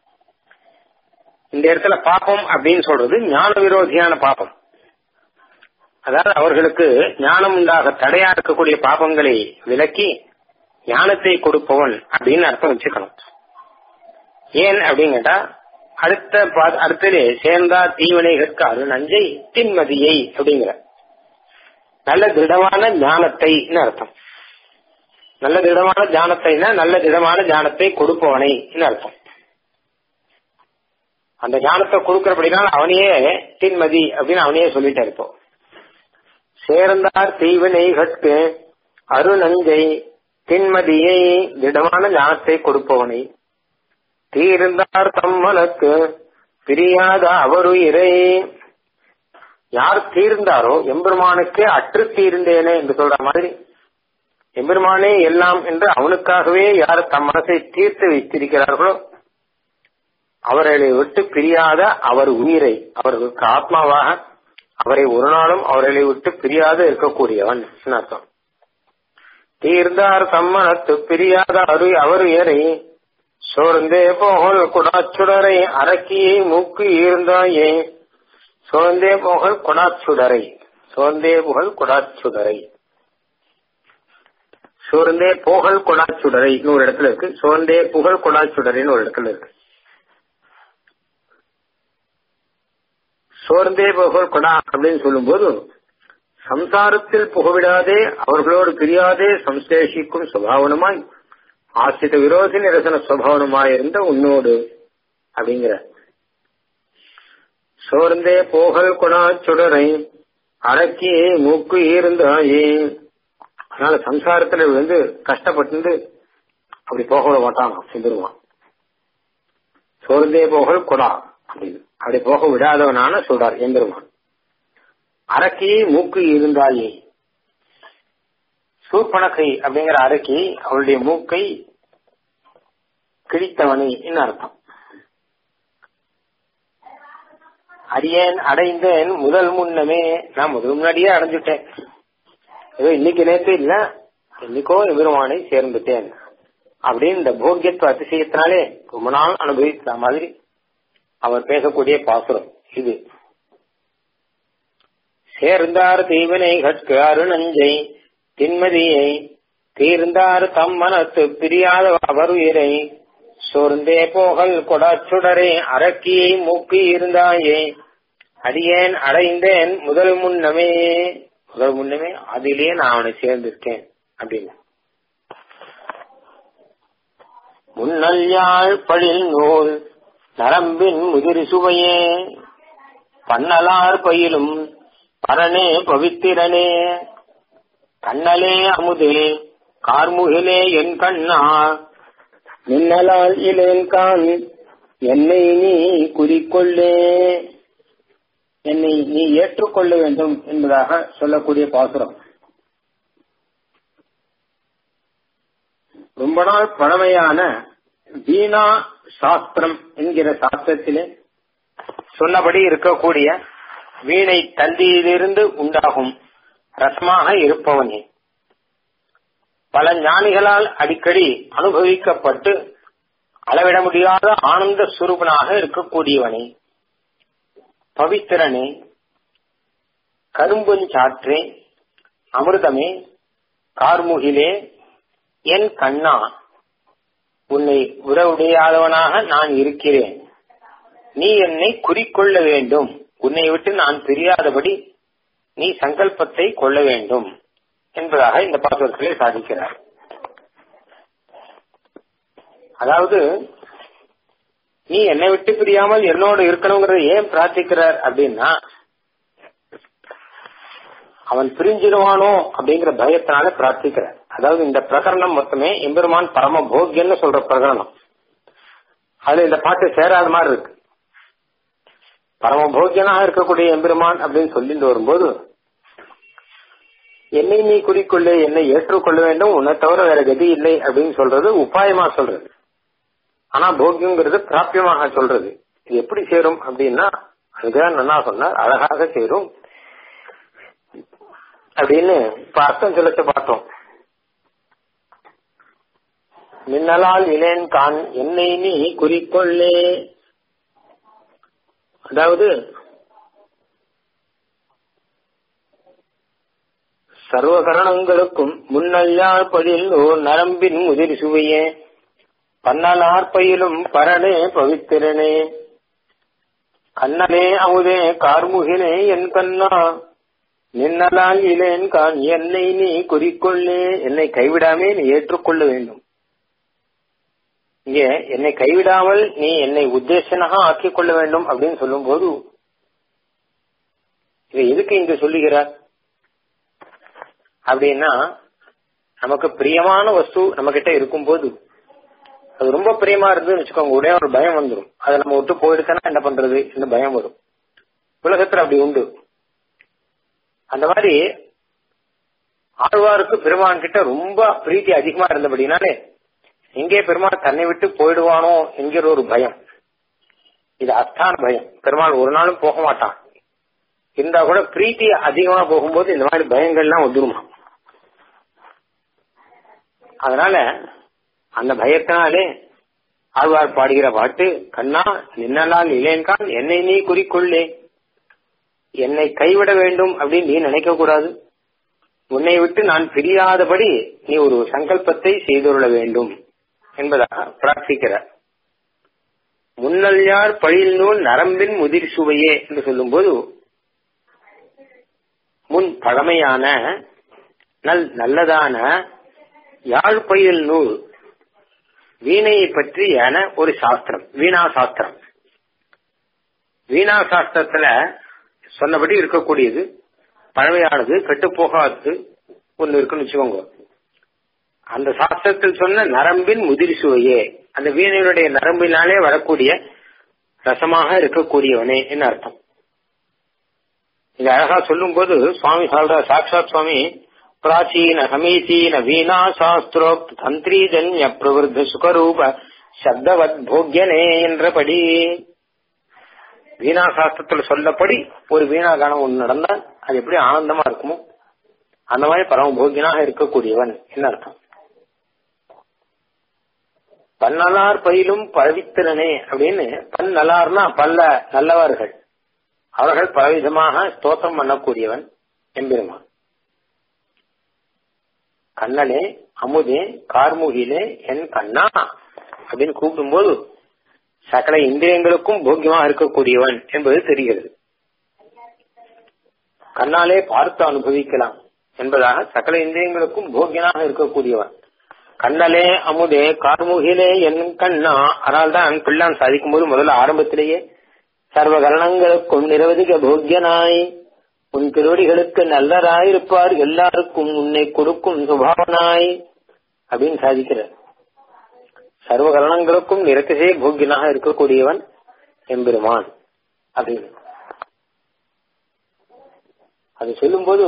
இந்த இடத்துல பாப்பம் அப்படின்னு சொல்றது ஞான விரோதியான பாப்பம் அதாவது அவர்களுக்கு ஞானம் உண்டாக தடையா இருக்கக்கூடிய பாபங்களை விலக்கி ஞானத்தை கொடுப்பவன் அப்படின்னு அர்த்தம் வச்சுக்கணும் ஏன் அப்படின்னு கேட்டா அடுத்த அடுத்தது சேர்ந்தா தீவினைகளுக்கு அரு நஞ்சை தின்மதியை அப்படிங்கிற நல்ல திடமான ஞானத்தைன்னு அர்த்தம் நல்ல திடமான ஞானத்தைனா நல்ல திடமான ஞானத்தை கொடுப்பவனை அர்த்தம் அந்த ஞானத்தை கொடுக்கறபடினால அவனையே தின்மதி அப்படின்னு அவனையே சொல்லிட்டே இருப்போம் சேர்ந்தார் தீவினை கட்டு அருநஞ்சை தின்மதியை திடமான ஞானத்தை கொடுப்பவனை தீர்ந்தார் தம்மனுக்கு பிரியாத அவருயிரை யார் தீர்ந்தாரோ எம்பெருமானுக்கே அற்று தீர்ந்தேனே என்று சொல்ற மாதிரி எம்பெருமானே எல்லாம் என்று அவனுக்காகவே யார் தம் மனசை தீர்த்து வைத்திருக்கிறார்களோ அவர்களை விட்டு பிரியாத அவர் உயிரை அவர்களுக்கு ஆத்மாவாக அவரை ஒரு நாளும் அவர்களை விட்டு பிரியாத இருக்கக்கூடியவன் அர்த்தம் தீர்ந்தார் தம்மனத்து பிரியாத அரு அவர் ஏறை சோர்ந்தே போகல் குடாச்சுடரை அரக்கியை மூக்கு ஈர்ந்தாயே சோர்ந்தே போகல் குடாச்சுடரை சோர்ந்தே புகழ் குடாச்சுடரை சோர்ந்தே போகல் கொடாச்சுடரை ஒரு இடத்துல இருக்கு சோர்ந்தே புகழ் கொடாச்சுடரைன்னு ஒரு இடத்துல இருக்கு சோர்ந்தே புகழ் கொடா அப்படின்னு சொல்லும்போது சம்சாரத்தில் புகவிடாதே அவர்களோடு பிரியாதே சம்சேஷிக்கும் சுபாவனமாய் ஆசிரித விரோதி நிரசன சுபாவனமாய் இருந்த உன்னோடு அப்படிங்கிற சோர்ந்தே போகல் கொடாச்சுடரை அடக்கியே மூக்கு ஈர்ந்தாயே அதனால சம்சாரத்துல வந்து கஷ்டப்பட்டு அப்படி போக விட மாட்டான் செஞ்சிருவான் சோர்ந்தே போகல் கொடா அப்படின்னு அப்படி போக விடாதவனான சொல்றார் எம்பெருமான் அரக்கியை மூக்கு இருந்தாயே சூர்பணக்கை அப்படிங்கிற அரக்கி அவளுடைய மூக்கை கிழித்தவனை என்ன அர்த்தம் அரியேன் அடைந்தேன் முதல் முன்னமே நான் முதல் முன்னாடியே அடைஞ்சுட்டேன் ஏதோ இன்னைக்கு நேற்று இல்ல இன்னைக்கோ எபெருமானை சேர்ந்துட்டேன் அப்படின்னு இந்த போக்கியத்துவ அதிசயத்தினாலே ரொம்ப நாள் அனுபவித்த மாதிரி அவர் பேசக்கூடிய பாசுரம் இது சேர்ந்தார் தீவினை கற்கு அருணஞ்சை தின்மதியை தீர்ந்தார் தம் மனத்து பிரியாத அவருயிரை சோர்ந்தே போகல் கொடாச்சுடரே அரக்கியை மூக்கி இருந்தாயே அடியேன் அடைந்தேன் முதல் முன்னமே முதல் முன்னமே அதிலேயே நான் அவனை சேர்ந்திருக்கேன் அப்படின்னு முன்னல் யாழ் பழில் நூல் நரம்பின் முதிர் சுவையே பன்னலார் பயிலும் பரனே பவித்திரனே கண்ணலே அமுதே கார்முகிலே என் கண்ணா மின்னலால் இலேன் கான் என்னை நீ குறிக்கொள்ளே என்னை நீ ஏற்றுக்கொள்ள வேண்டும் என்பதாக சொல்லக்கூடிய பாசுரம் ரொம்ப நாள் பழமையான வீணா சாஸ்திரம் என்கிற சாஸ்திரத்திலே சொன்னபடி இருக்கக்கூடிய வீணை தந்தியிலிருந்து உண்டாகும் ரசமாக இருப்பவனே பல ஞானிகளால் அடிக்கடி அனுபவிக்கப்பட்டு அளவிட முடியாத ஆனந்த சுரூபனாக இருக்கக்கூடியவனே பவித்திரனே கரும்புஞ்சாற்றே அமிர்தமே கார்முகிலே என் கண்ணா உன்னை உறவுடையாதவனாக நான் இருக்கிறேன் நீ என்னை குறிக்கொள்ள வேண்டும் உன்னை விட்டு நான் பிரியாதபடி நீ சங்கல்பத்தை கொள்ள வேண்டும் என்பதாக இந்த பாசுரத்திலே சாதிக்கிறார் அதாவது நீ என்னை விட்டு பிரியாமல் என்னோடு இருக்கணுங்கிறத ஏன் பிரார்த்திக்கிறார் அப்படின்னா அவன் பிரிஞ்சிருவானோ அப்படிங்கிற பயத்தினால பிரார்த்திக்கிறார் அதாவது இந்த பிரகரணம் மொத்தமே எம்பெருமான் பரம போக்கியன்னு சொல்ற பிரகரணம் அதுல இந்த பாட்டு சேராத மாதிரி இருக்கு பரம போக்கியனாக இருக்கக்கூடிய எம்பெருமான் அப்படின்னு சொல்லிட்டு வரும்போது என்னை நீ குறிக்கொள்ள என்னை ஏற்றுக்கொள்ள வேண்டும் உன்னை தவிர வேற கதி இல்லை அப்படின்னு சொல்றது உபாயமா சொல்றது ஆனா போக்கியங்கிறது பிராபியமாக சொல்றது இது எப்படி சேரும் அப்படின்னா அதுதான் நல்லா சொன்னார் அழகாக சேரும் அப்படின்னு இப்ப அர்த்தம் சொல்லச்ச பார்த்தோம் மின்னலால் இளேன் கான் என்னை நீ குறிக்கொள்ளே அதாவது சர்வகரணங்களுக்கும் முன்னல்லார் பதில் ஓர் நரம்பின் முதிர் சுவையே பன்னலார் பயிலும் பரனே பவித்திரனே கண்ணனே அமுதே கார்முகிலே என் கண்ணா நின்னலால் இலேன் கான் என்னை நீ குறிக்கொள்ளே என்னை கைவிடாமே நீ ஏற்றுக்கொள்ள வேண்டும் இங்கே என்னை கைவிடாமல் நீ என்னை உத்தேசனாக ஆக்கிக் கொள்ள வேண்டும் அப்படின்னு சொல்லும் போது இதை எதுக்கு இங்க சொல்லுகிறார் அப்படின்னா நமக்கு பிரியமான வஸ்து நம்ம கிட்ட இருக்கும்போது அது ரொம்ப பிரியமா இருந்ததுன்னு வச்சுக்கோங்க உடனே ஒரு பயம் வந்துடும் அதை நம்ம விட்டு போயிடுச்சுன்னா என்ன பண்றது இந்த பயம் வரும் உலகத்துல அப்படி உண்டு அந்த மாதிரி ஆழ்வாருக்கு பெருமான் கிட்ட ரொம்ப பிரீத்தி அதிகமா இருந்தபடினாலே எங்கே பெருமாள் தன்னை விட்டு போயிடுவானோ என்கிற ஒரு பயம் இது அஸ்தான பயம் பெருமாள் ஒரு நாளும் போக மாட்டான் இருந்தா கூட பிரீத்தி அதிகமா போகும்போது இந்த மாதிரி பயங்கள்லாம் வந்துருமா அதனால அந்த பயத்தினாலே ஆழ்வார் பாடுகிற பாட்டு கண்ணா நின்னலால் இளையன்கான் என்னை நீ குறிக்கொள்ளே என்னை கைவிட வேண்டும் அப்படின்னு நீ நினைக்க கூடாது உன்னை விட்டு நான் பிரியாதபடி நீ ஒரு சங்கல்பத்தை செய்துள்ள வேண்டும் என்பதாக பிரார்த்திக்கிறார் முன்னல் யார் பழியில் நூல் நரம்பின் முதிர் சுவையே என்று சொல்லும்போது முன் பழமையான நல் நல்லதான யாழ் பயில் நூல் வீணையை பற்றியான ஒரு சாஸ்திரம் வீணா சாஸ்திரம் வீணா சாஸ்திரத்துல சொன்னபடி இருக்கக்கூடியது பழமையானது கெட்டுப்போகாதது ஒன்னு இருக்குன்னு வச்சுக்கோங்க அந்த சாஸ்திரத்தில் சொன்ன நரம்பின் முதிர் சுவையே அந்த வீணையினுடைய நரம்பினாலே வரக்கூடிய ரசமாக இருக்கக்கூடியவனே என்ன அர்த்தம் இது அழகா சொல்லும் போது சுவாமி சொல்ற சாட்சாத் சுவாமி பிராச்சீன சமீச்சீன வீணா சாஸ்திரோக் தந்திரீஜன்ய பிரவருத்த சுகரூப சப்தவத் போக்யனே என்றபடி வீணா சாஸ்திரத்துல சொல்லப்படி ஒரு வீணா கானம் ஒன்று நடந்தால் அது எப்படி ஆனந்தமா இருக்குமோ அந்த மாதிரி பரம போக்கியனாக இருக்கக்கூடியவன் என்ன அர்த்தம் பன்னலார் பயிலும் பழவித்திறனே அப்படின்னு பன் நலார்னா பல்ல நல்லவர்கள் அவர்கள் பலவிதமாக ஸ்தோத்திரம் பண்ணக்கூடியவன் எம்பெருமான் கண்ணனே அமுதே கார்முகிலே என் கண்ணா அப்படின்னு கூப்பிடும்போது சகல இந்திரியங்களுக்கும் போக்கியமாக இருக்கக்கூடியவன் என்பது தெரிகிறது கண்ணாலே பார்த்து அனுபவிக்கலாம் என்பதாக சகல இந்திரியங்களுக்கும் போக்கியனாக இருக்கக்கூடியவன் கண்ணலே அமுதே கார்முகிலே என் கண்ணா அதனால்தான் பிள்ளான் சாதிக்கும் போது முதல்ல ஆரம்பத்திலேயே சர்வ கரணங்களுக்கும் நிரவதிக போக்கியனாய் உன் திருவடிகளுக்கு நல்லராயிருப்பார் எல்லாருக்கும் உன்னை கொடுக்கும் சுபாவனாய் அப்படின்னு சாதிக்கிறார் சர்வ கரணங்களுக்கும் நிறத்திசே போக்கியனாக இருக்கக்கூடியவன் எம்பெருமான் அப்படின்னு அது சொல்லும்போது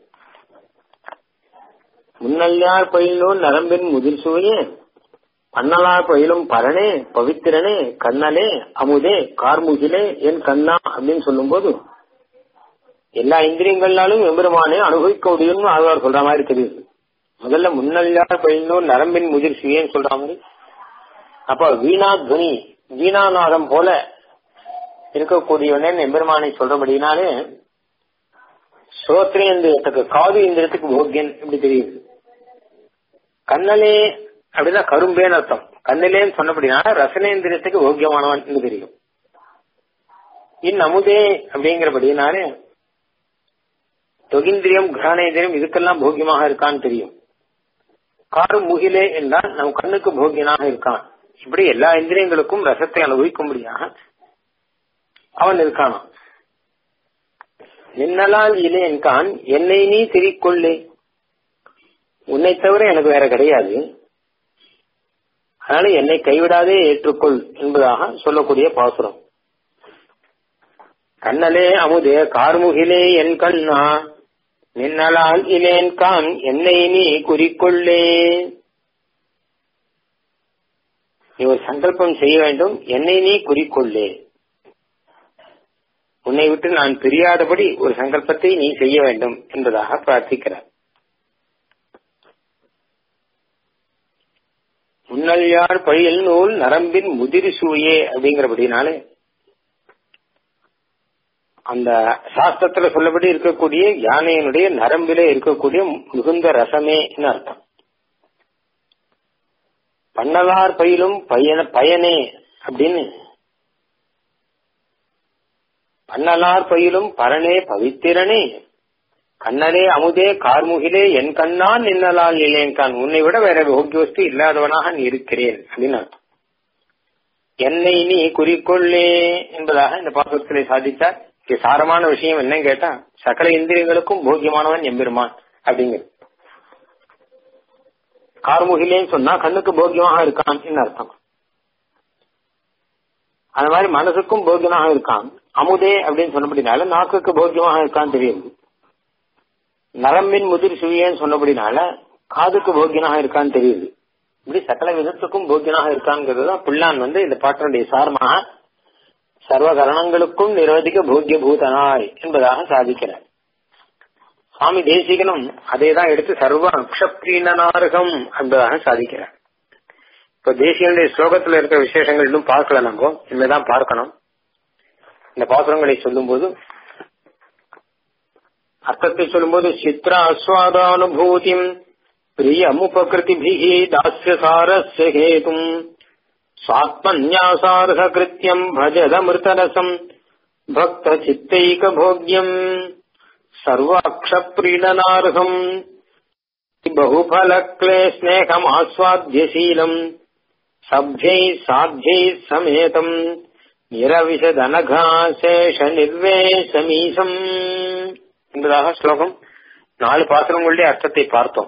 முன்னல்லார் பயிலும் நரம்பின் முதிர் சுவையே பன்னலார் பயிலும் பரனே பவித்திரனே கண்ணனே அமுதே கார்முகிலே என் கண்ணா அப்படின்னு சொல்லும்போது எல்லா இந்திரியங்களாலும் எம்பெருமானே அனுபவிக்க முடியும்னு ஆழ்வார் சொல்ற மாதிரி தெரியுது முதல்ல முன்னல்லார் பயிலும் நரம்பின் முதிர் சுவையன்னு சொல்ற மாதிரி அப்ப வீணா துனி வீணாநாதம் போல இருக்கக்கூடியவனே எம்பெருமானை சொல்றபடினாலே ஸ்ரோத்ரேந்திரத்துக்கு காது இந்திரத்துக்கு போக்கியன் இப்படி தெரியுது கண்ணலே அப்படின்னா கரும்பேன்னு அர்த்தம் கண்ணிலேன்னு சொன்னபடினா ரசனேந்திரியத்துக்கு போக்கியமானவன் தெரியும் இன் அமுதே அப்படிங்கிறபடினாலே தொகிந்திரியம் கிரகணேந்திரியம் இதுக்கெல்லாம் போக்கியமாக இருக்கான்னு தெரியும் காரு முகிலே என்றால் நம் கண்ணுக்கு போக்கியனாக இருக்கான் இப்படி எல்லா இந்திரியங்களுக்கும் ரசத்தை அனுபவிக்கும்படியாக அவன் இருக்கானான் நின்னலால் இலேன் கான் என்னை நீ திரிக்கொள்ளே உன்னை தவிர எனக்கு வேற கிடையாது அதனால என்னை கைவிடாதே ஏற்றுக்கொள் என்பதாக சொல்லக்கூடிய பாசுரம் கண்ணலே அமுதே கார்முகிலே என் கண்ணா நின்னலால் இலேன் கான் என்னை நீ குறிக்கொள்ளே நீ ஒரு சங்கல்பம் செய்ய வேண்டும் என்னை நீ குறிக்கொள்ளே உன்னை விட்டு நான் பிரியாதபடி ஒரு சங்கல்பத்தை நீ செய்ய வேண்டும் என்பதாக பிரார்த்திக்கிறார் முன்னல்யார் பழியல் நூல் நரம்பின் முதிரி சூயே அப்படிங்கிறபடினாலே அந்த சாஸ்திரத்துல சொல்லபடி இருக்கக்கூடிய யானையினுடைய நரம்பிலே இருக்கக்கூடிய மிகுந்த ரசமேன்னு அர்த்தம் பண்ணலார் பயிலும் பயன பயனே அப்படின்னு பண்ணலார் பயிலும் பரனே பவித்திரனே கண்ணனே அமுதே கார்முகிலே என் கண்ணான் நின்னலால் இல்லேன்கான் உன்னை விட வேற போக்கிய வஸ்து இல்லாதவனாக நீ இருக்கிறேன் அப்படின்னு அர்த்தம் என்னை நீ குறிக்கொள்ளே என்பதாக இந்த பாசத்திலே சாதித்தார் இங்க சாரமான விஷயம் என்னன்னு கேட்டா சகல இந்திரியங்களுக்கும் போக்கியமானவன் எம்பெருமான் அப்படிங்கிறது கார்முகிலேன்னு சொன்னா கண்ணுக்கு போக்கியமாக இருக்கான் அர்த்தம் அந்த மாதிரி மனசுக்கும் போக்கியமாக இருக்கான் அமுதே அப்படின்னு சொன்னபடினால நாக்குக்கு போக்கியமாக இருக்கான்னு தெரியுது நரம்பின் முதிர் சுழியன்னு சொன்னபடினால காதுக்கு போக்கியனாக இருக்கான்னு தெரியுது இப்படி சகல விதத்துக்கும் போக்கியனாக இருக்காங்கிறது தான் பிள்ளான் வந்து இந்த பாட்டினுடைய சாரமாக சர்வ கரணங்களுக்கும் நிரோதிக்க போக்கிய பூதனாய் என்பதாக சாதிக்கிறார் சுவாமி தேசிகனும் அதே தான் எடுத்து சர்வ அக்ஷப்ரீணனார்கம் என்பதாக சாதிக்கிறார் இப்ப தேசியனுடைய ஸ்லோகத்துல இருக்கிற விசேஷங்கள் இன்னும் பார்க்கல நம்ம இனிமேதான் பார்க்கணும் இந்த பாசுரங்களை சொல்லும் போது அர்த்தத்தை சொல்லும்போது சித்ரா ஆஸ்வாதானுபூதிம் பிரியமுபகிருதிபிகி தாஸ்ய சாரஸ்ய ஹேதும் स्वात्मन्यासार्ह कृत्यम् भजदमृतरसम् भक्तचित्तैकभोग्यम् सर्वाक्षप्रीणनार्हम् बहुफलक्ले स्नेहमास्वाद्यशीलम् सभ्यैः साध्यैः समेतम् நிரவிசதனகாசேஷ நிர்வேசமீசம் என்பதாக ஸ்லோகம் நாலு பாத்திரங்களுடைய அர்த்தத்தை பார்த்தோம்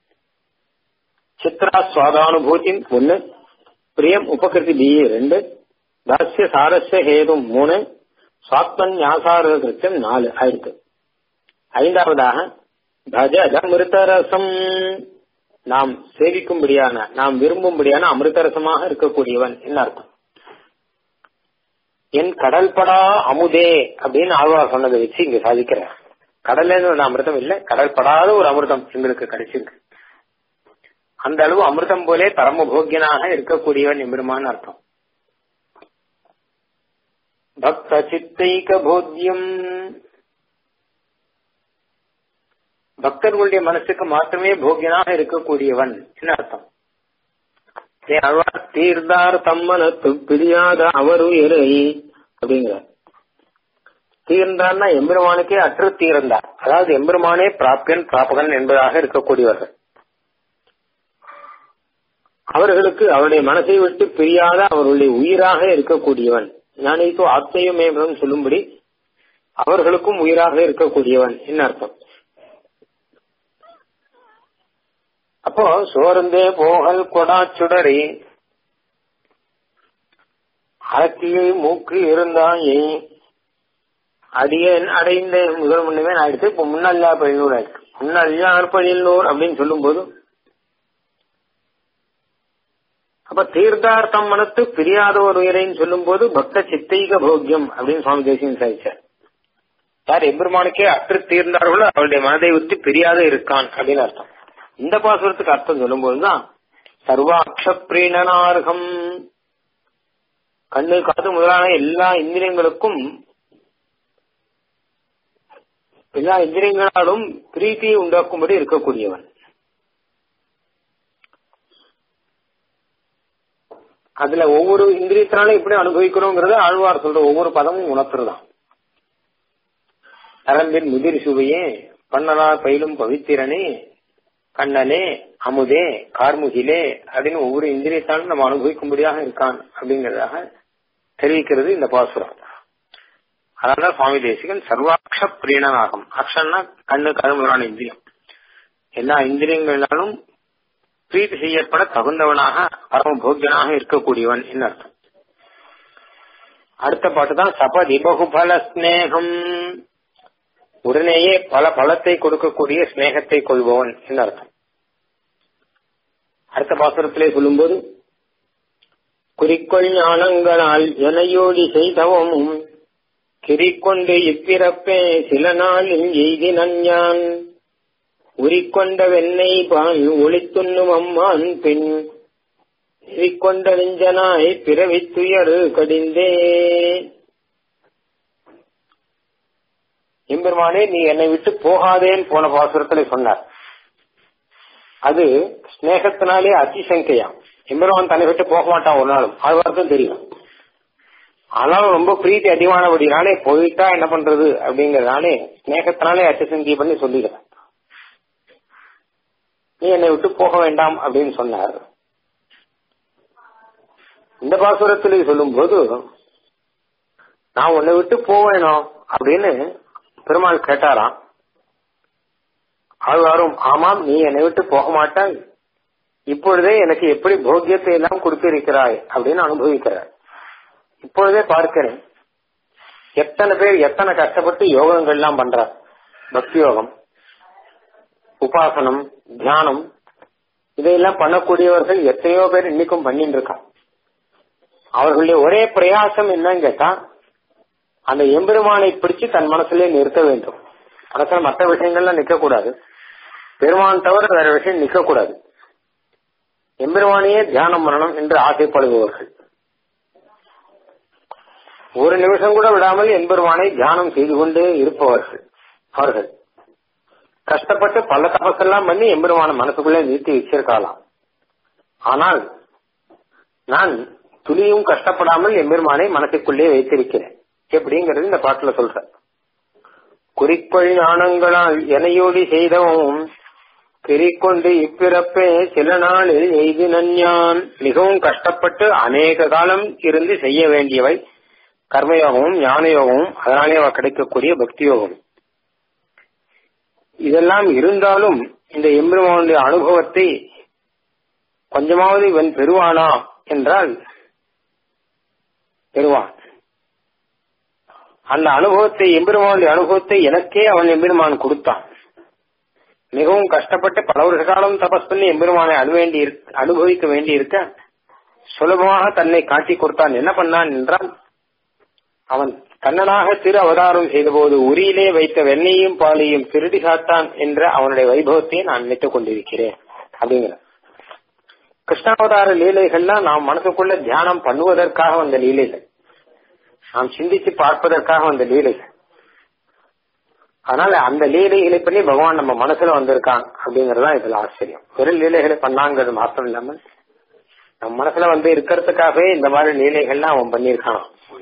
சித்ரா சுவாதானுபூதி ஒன்னு பிரியம் உபகிருதி பி ரெண்டு தாசிய சாரஸ்ய ஹேதும் மூணு சுவாத்மன் ஞாசார கிருத்தியம் நாலு ஆயிருக்கு ஐந்தாவதாக பஜ அமிர்தரசம் நாம் சேவிக்கும்படியான நாம் விரும்பும்படியான அமிர்தரசமாக இருக்கக்கூடியவன் என்ன அர்த்தம் என் கடல்படா அமுதே அப்படின்னு ஆழ்வார் சொன்னதை வச்சு இங்க சாதிக்கிறார் கடல்ல ஒரு அமிர்தம் இல்ல கடல்படாத ஒரு அமிர்தம் எங்களுக்கு கிடைச்சிருக்கு அந்த அளவு அமிர்தம் போலே பரமபோக்கியனாக இருக்கக்கூடியவன் எம்பெருமான் அர்த்தம் பக்த சித்தைக போத்தியம் பக்தர்களுடைய மனசுக்கு மாத்திரமே போக்கியனாக இருக்கக்கூடியவன் என்ன அர்த்தம் தீர்ந்தார் தம்மனத்து பிரியாத அவரு இறை அப்படிங்கிறார் தீர்ந்தார்னா எம்பெருமானுக்கே அற்று தீர்ந்தார் அதாவது எம்பெருமானே பிராப்பியன் பிராபகன் என்பதாக இருக்கக்கூடியவர்கள் அவர்களுக்கு அவருடைய மனசை விட்டு பிரியாத அவர்களுடைய உயிராக இருக்கக்கூடியவன் ஞானிக்கு ஆத்மீயமேவம் சொல்லும்படி அவர்களுக்கும் உயிராக இருக்கக்கூடியவன் என்ன அர்த்தம் அப்போ சோர்ந்தே போகல் கொடாச்சுடரி அறக்கியை மூக்கு இருந்தாயே அடியேன் அடைந்த முதல் முன்னமே ஆயிடுச்சு இப்ப முன்னல்லா பழிநூறு ஆயிடுச்சு முன்னல்லார் பழிநூர் அப்படின்னு சொல்லும் போது அப்ப தீர்த்தார்த்தம் மனத்து பிரியாத ஒரு உயிரைன்னு சொல்லும் போது பக்த சித்தைக போக்கியம் அப்படின்னு சுவாமி தேசியம் சாதிச்சார் யார் எம்பெருமானுக்கே அற்று தீர்ந்தார்களோ அவருடைய மனதை விட்டு பிரியாத இருக்கான் அப்படின்னு அர்த்தம் இந்த பாசுரத்துக்கு அர்த்தம் சொல்லும்போதுதான் சர்வாட்சப்ரீணனார்கம் கண்ணு காது முதலான எல்லா இந்திரியங்களுக்கும் எல்லா இந்திரியங்களாலும் பிரீத்தியை உண்டாக்கும்படி இருக்கக்கூடியவன் அதுல ஒவ்வொரு இந்திரியத்தினாலும் எப்படி அனுபவிக்கிறோங்கிறத ஆழ்வார் சொல்ற ஒவ்வொரு பதமும் உணர்த்துறதான் நரம்பின் முதிர் சுவையே பண்ணலா பயிலும் பவித்திரனே கண்ணனே அமுதே கார்முகிலே அப்படின்னு ஒவ்வொரு இந்திரியத்தாலும் நம்ம அனுபவிக்கும்படியாக இருக்கான் அப்படிங்கறதாக தெரிவிக்கிறது இந்த பாசுரம் அதனால சுவாமி தேசிகன் சர்வாட்ச பிரியனாகும் அக்ஷன்னா கண்ணு கருமுறான இந்திரியம் எல்லா இந்திரியங்களாலும் பிரீதி செய்யப்பட தகுந்தவனாக பரம போக்கியனாக இருக்கக்கூடியவன் என்ன அர்த்தம் அடுத்த பாட்டு தான் சபதி பகுபல ஸ்நேகம் உடனேயே பல பலத்தை கொடுக்கக்கூடிய ஸ்நேகத்தை கொள்பவன் என்ன அர்த்தம் அடுத்த பாசுரத்திலே சொல்லும்போது குறிக்கொள் ஞானங்களால் எனையோடி செய்தவமும் கிரிக்கொண்டு இப்பிறப்பே சில நாளில் எய்தினன் யான் உரிக்கொண்ட வெண்ணெய் பால் ஒளித்துண்ணும் அம்மான் பெண் நெறிக்கொண்ட நெஞ்சனாய் பிறவித்துயரு கடிந்தே எம்பெருமானே நீ என்னை விட்டு போகாதேன்னு போன பாசுரத்துல சொன்னார் அது ஸ்நேகத்தினாலே அதிசங்கையா எம்பெருமான் தன்னை விட்டு போக மாட்டான் ஒரு நாளும் அது வரைக்கும் தெரியும் ஆனாலும் ரொம்ப பிரீத்தி அதிகமானபடினாலே போயிட்டா என்ன பண்றது அப்படிங்கறதுனாலே ஸ்நேகத்தினாலே அச்சசங்கி பண்ணி சொல்லிடுறேன் நீ என்னை விட்டு போக வேண்டாம் அப்படின்னு சொன்னார் இந்த பாசுரத்தில் சொல்லும் போது நான் உன்னை விட்டு போவேணும் அப்படின்னு பெருமாள் கேட்டாராம் ஆழ்வாரும் ஆமாம் நீ என்னை விட்டு போக மாட்டாய் இப்பொழுதே எனக்கு எப்படி போக்கியத்தை எல்லாம் கொடுத்திருக்கிறாய் அப்படின்னு அனுபவிக்கிறார் இப்பொழுதே பார்க்கிறேன் எத்தனை பேர் எத்தனை கஷ்டப்பட்டு யோகங்கள் எல்லாம் பண்றார் பக்தி யோகம் உபாசனம் தியானம் இதையெல்லாம் பண்ணக்கூடியவர்கள் எத்தனையோ பேர் இன்னைக்கும் பண்ணிட்டு இருக்கான் அவர்களுடைய ஒரே பிரயாசம் என்னன்னு கேட்டா அந்த எம்பெருமானை பிடிச்சு தன் மனசுலயே நிறுத்த வேண்டும் மனசுல மற்ற விஷயங்கள்லாம் நிக்க கூடாது பெருமான் தவிர வேற விஷயம் நிக்க கூடாது எம்பெருமானையே தியானம் பண்ணணும் என்று ஆசைப்படுபவர்கள் ஒரு நிமிஷம் கூட விடாமல் எம்பெருமானை தியானம் செய்து கொண்டே இருப்பவர்கள் அவர்கள் கஷ்டப்பட்டு பல தபசெல்லாம் பண்ணி எம்பெருமான மனசுக்குள்ளே நிறுத்தி வச்சிருக்கலாம் ஆனால் நான் துளியும் கஷ்டப்படாமல் எம்பெருமானை மனசுக்குள்ளே வைத்திருக்கிறேன் எப்படிங்கிறது இந்த பாட்டுல சொல்ற குறிப்பொழி ஞானங்களால் எனையோடி செய்தவும் கிரிக்கொண்டு இப்பிறப்பே சில நாளில் எய்தினன் யான் மிகவும் கஷ்டப்பட்டு அநேக காலம் இருந்து செய்ய வேண்டியவை கர்மயோகமும் ஞான யோகமும் அதனாலே அவ கிடைக்கக்கூடிய பக்தி யோகம் இதெல்லாம் இருந்தாலும் இந்த எம்பெருமானுடைய அனுபவத்தை கொஞ்சமாவது இவன் பெறுவானா என்றால் பெறுவான் அந்த அனுபவத்தை எம்பெருமானுடைய அனுபவத்தை எனக்கே அவன் எம்பெருமான் கொடுத்தான் மிகவும் கஷ்டப்பட்டு பல வருஷ காலம் தபஸ் பண்ணி எம்பெருமானை அனுவேண்டி அனுபவிக்க வேண்டி இருக்க சுலபமாக தன்னை காட்டி கொடுத்தான் என்ன பண்ணான் என்றால் அவன் கண்ணனாக திரு அவதாரம் செய்தபோது உரியிலே வைத்த வெண்ணையும் பாலையும் திருடி காத்தான் என்ற அவனுடைய வைபவத்தை நான் நினைத்துக் கொண்டிருக்கிறேன் அப்படிங்கிற கிருஷ்ணாவதார லீலைகள்லாம் நாம் மனசுக்குள்ள தியானம் பண்ணுவதற்காக வந்த லீலைகள் நாம் சிந்திச்சு பார்ப்பதற்காக வந்த லீலைகள் அதனால அந்த லீலைகளை பண்ணி பகவான் நம்ம மனசுல வந்திருக்கான் அப்படிங்கறதுதான் இதுல ஆச்சரியம் வெறும் லீலைகளை பண்ணாங்கிறது மாத்திரம் இல்லாமல் நம்ம மனசுல வந்து இருக்கிறதுக்காகவே இந்த மாதிரி லீலைகள்லாம் அவன் பண்ணியிருக்கான்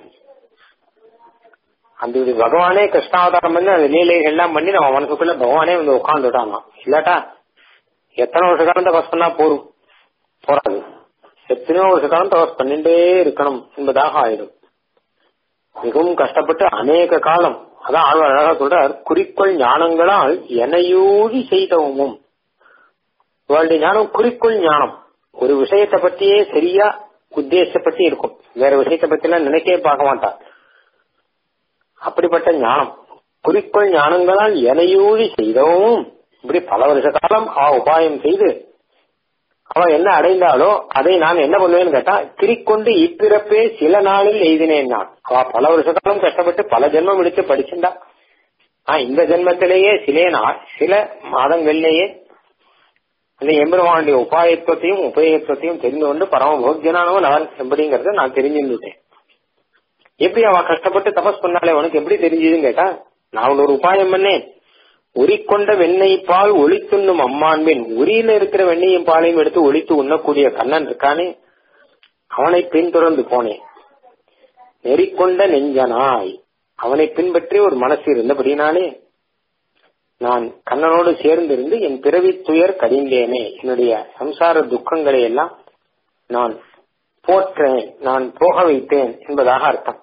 அந்த இது பகவானே கிருஷ்ணாவதாரம் பண்ணி அந்த லீலைகள்லாம் பண்ணி நம்ம மனசுக்குள்ள பகவானே வந்து உட்காந்துட்டானா இல்லாட்டா எத்தனை வருஷ காலம் தபஸ் பண்ணா போரும் போறாது எத்தனையோ வருஷ காலம் தபஸ் பண்ணிட்டே இருக்கணும் என்பதாக ஆயிடும் மிகவும் கஷ்டப்பட்டு அநேக காலம் அதான் ஆழ்வார் அழகா சொல்றார் குறிக்கோள் ஞானங்களால் எனையூடி செய்தவும் இவளுடைய ஞானம் குறிக்கோள் ஞானம் ஒரு விஷயத்தை பத்தியே சரியா உத்தேசப்பட்டு இருக்கும் வேற விஷயத்தை பத்தி எல்லாம் நினைக்கவே பார்க்க மாட்டான் அப்படிப்பட்ட ஞானம் குறிக்கோள் ஞானங்களால் எனையூடி செய்தவும் இப்படி பல வருஷ காலம் அவ உபாயம் செய்து அவன் என்ன அடைந்தாலோ அதை நான் என்ன பண்ணுவேன்னு கேட்டா திரிக்கொண்டு இப்பிறப்பே சில நாளில் எய்தினேன் நான் அவ பல வருஷ காலம் கஷ்டப்பட்டு பல ஜென்மம் எடுத்து படிச்சிருந்தா ஆஹ் இந்த ஜென்மத்திலேயே சில நாள் சில மாதங்கள்லேயே அந்த எம்பெருமானுடைய உபாயத்துவத்தையும் உபயோகத்துவத்தையும் தெரிந்து கொண்டு பரம போக்கியனானவன் அவன் எப்படிங்கறத நான் தெரிஞ்சுட்டேன் எப்படி அவன் கஷ்டப்பட்டு தபஸ் பண்ணாலே உனக்கு எப்படி தெரிஞ்சதுன்னு கேட்டா நான் ஒரு உபாயம் பண்ணேன் உரிக்கொண்ட வெண்ணெய் பால் ஒளித்துண்ணும் அம்மான்பின் உரியில இருக்கிற வெண்ணையும் பாலையும் எடுத்து ஒளித்து உண்ணக்கூடிய கண்ணன் இருக்கானே அவனை பின்தொடர்ந்து போனேன் நெறிக்கொண்ட நெஞ்சனாய் அவனை பின்பற்றி ஒரு மனசு இருந்தபடினாலே நான் கண்ணனோடு சேர்ந்திருந்து என் பிறவி துயர் கடிந்தேனே என்னுடைய சம்சார துக்கங்களை எல்லாம் நான் போற்றேன் நான் போக வைத்தேன் என்பதாக அர்த்தம்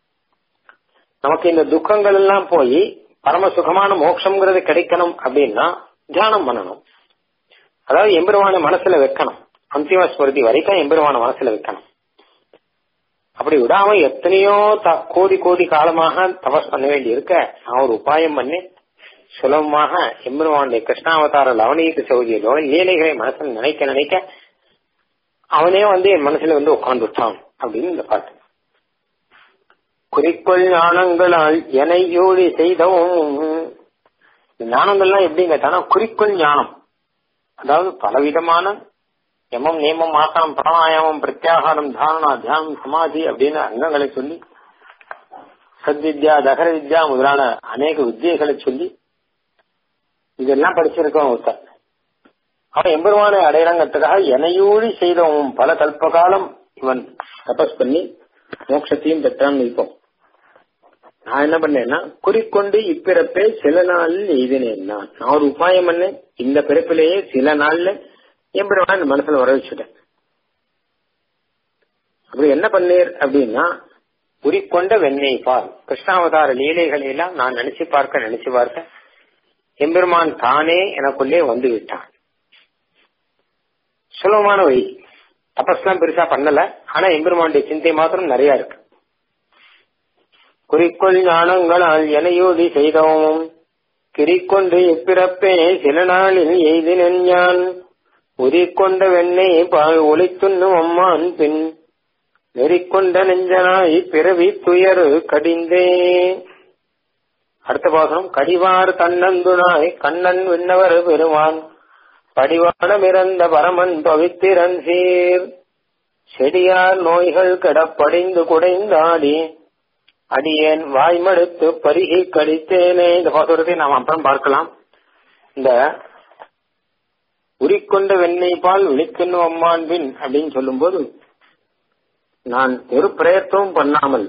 நமக்கு இந்த துக்கங்கள் எல்லாம் போய் பரம சுகமான மோட்சம்ங்கிறது கிடைக்கணும் அப்படின்னா தியானம் பண்ணணும் அதாவது எம்பெருமான மனசுல வைக்கணும் அந்திம ஸ்மிருதி வரைக்கும் எம்பெருமான மனசுல வைக்கணும் அப்படி விடாம எத்தனையோ கோடி கோடி காலமாக தபஸ் பண்ண வேண்டி இருக்க நான் ஒரு உபாயம் பண்ணி சுலபமாக எம்பெருமானுடைய கிருஷ்ணாவதார லவணீட்டு சௌதியிலோ ஏழைகளை மனசுல நினைக்க நினைக்க அவனே வந்து என் மனசுல வந்து உட்கார்ந்து விட்டான் அப்படின்னு இந்த பாட்டு குறிக்கோள் ஞானங்களால் எனை யோடி செய்தவும் இந்த ஞானங்கள்லாம் எப்படிங்க தானா குறிக்கோள் ஞானம் அதாவது பலவிதமான யமம் நியமம் ஆசனம் பிராணாயாமம் பிரத்யாகாரம் தாரணா தியானம் சமாதி அப்படின்னு அங்கங்களை சொல்லி சத்வித்யா தகர வித்யா முதலான அநேக வித்தியைகளை சொல்லி இதெல்லாம் படிச்சிருக்கோம் ஒருத்தர் அவன் எம்பெருமானை அடையறங்கிறதுக்காக எனையூழி செய்தவன் பல கல்பகாலம் இவன் தபஸ் பண்ணி மோட்சத்தையும் பெற்றான் வைப்போம் நான் என்ன பண்ணேன்னா குறிக்கொண்டு இப்பிறப்பே சில நாளில் எய்தினேன் நான் நான் ஒரு உபாயம் பண்ணேன் இந்த பிறப்பிலேயே சில நாள்ல எம்பெருமான் மனசுல வர வச்சுட்டேன் அப்படி என்ன பண்ணீர் அப்படின்னா குறிக்கொண்ட வெண்ணெய் பால் கிருஷ்ணாவதார லீலைகளை எல்லாம் நான் நினைச்சு பார்க்க நினைச்சு பார்க்க எம்பெருமான் தானே எனக்குள்ளே வந்து விட்டான் சுலபமான வழி தபஸ்லாம் பெருசா பண்ணல ஆனா எம்பெருமானுடைய சிந்தை மாத்திரம் நிறைய இருக்கு குறிக்கொள் ஞானங்களால் எனையோடி செய்தோம் கிரிக்கொண்டு இப்பிறப்பே சில நாளில் எய்தினன் யான் உரிக்கொண்ட வெண்ணெய் பால் ஒளித்துண்ணும் அம்மான் பின் நெறிக்கொண்ட நெஞ்சனாய் பிறவி துயரு கடிந்தே அடுத்த பாசனம் கடிவார் தன்னந்துனாய் கண்ணன் விண்ணவர் பெருமான் படிவானமிறந்த பரமன் பவித்திரன் சீர் செடியார் நோய்கள் கிடப்படிந்து குடைந்தாடி அடியேன் வாய்மடுத்து பருகி கடித்தேனே இந்த பாசுரத்தை நாம் அப்புறம் பார்க்கலாம் இந்த உரிக்கொண்ட வெண்ணெய் பால் விழிக்கண்ணு அம்மான் பின் அப்படின்னு சொல்லும்போது நான் ஒரு பிரயத்தமும் பண்ணாமல்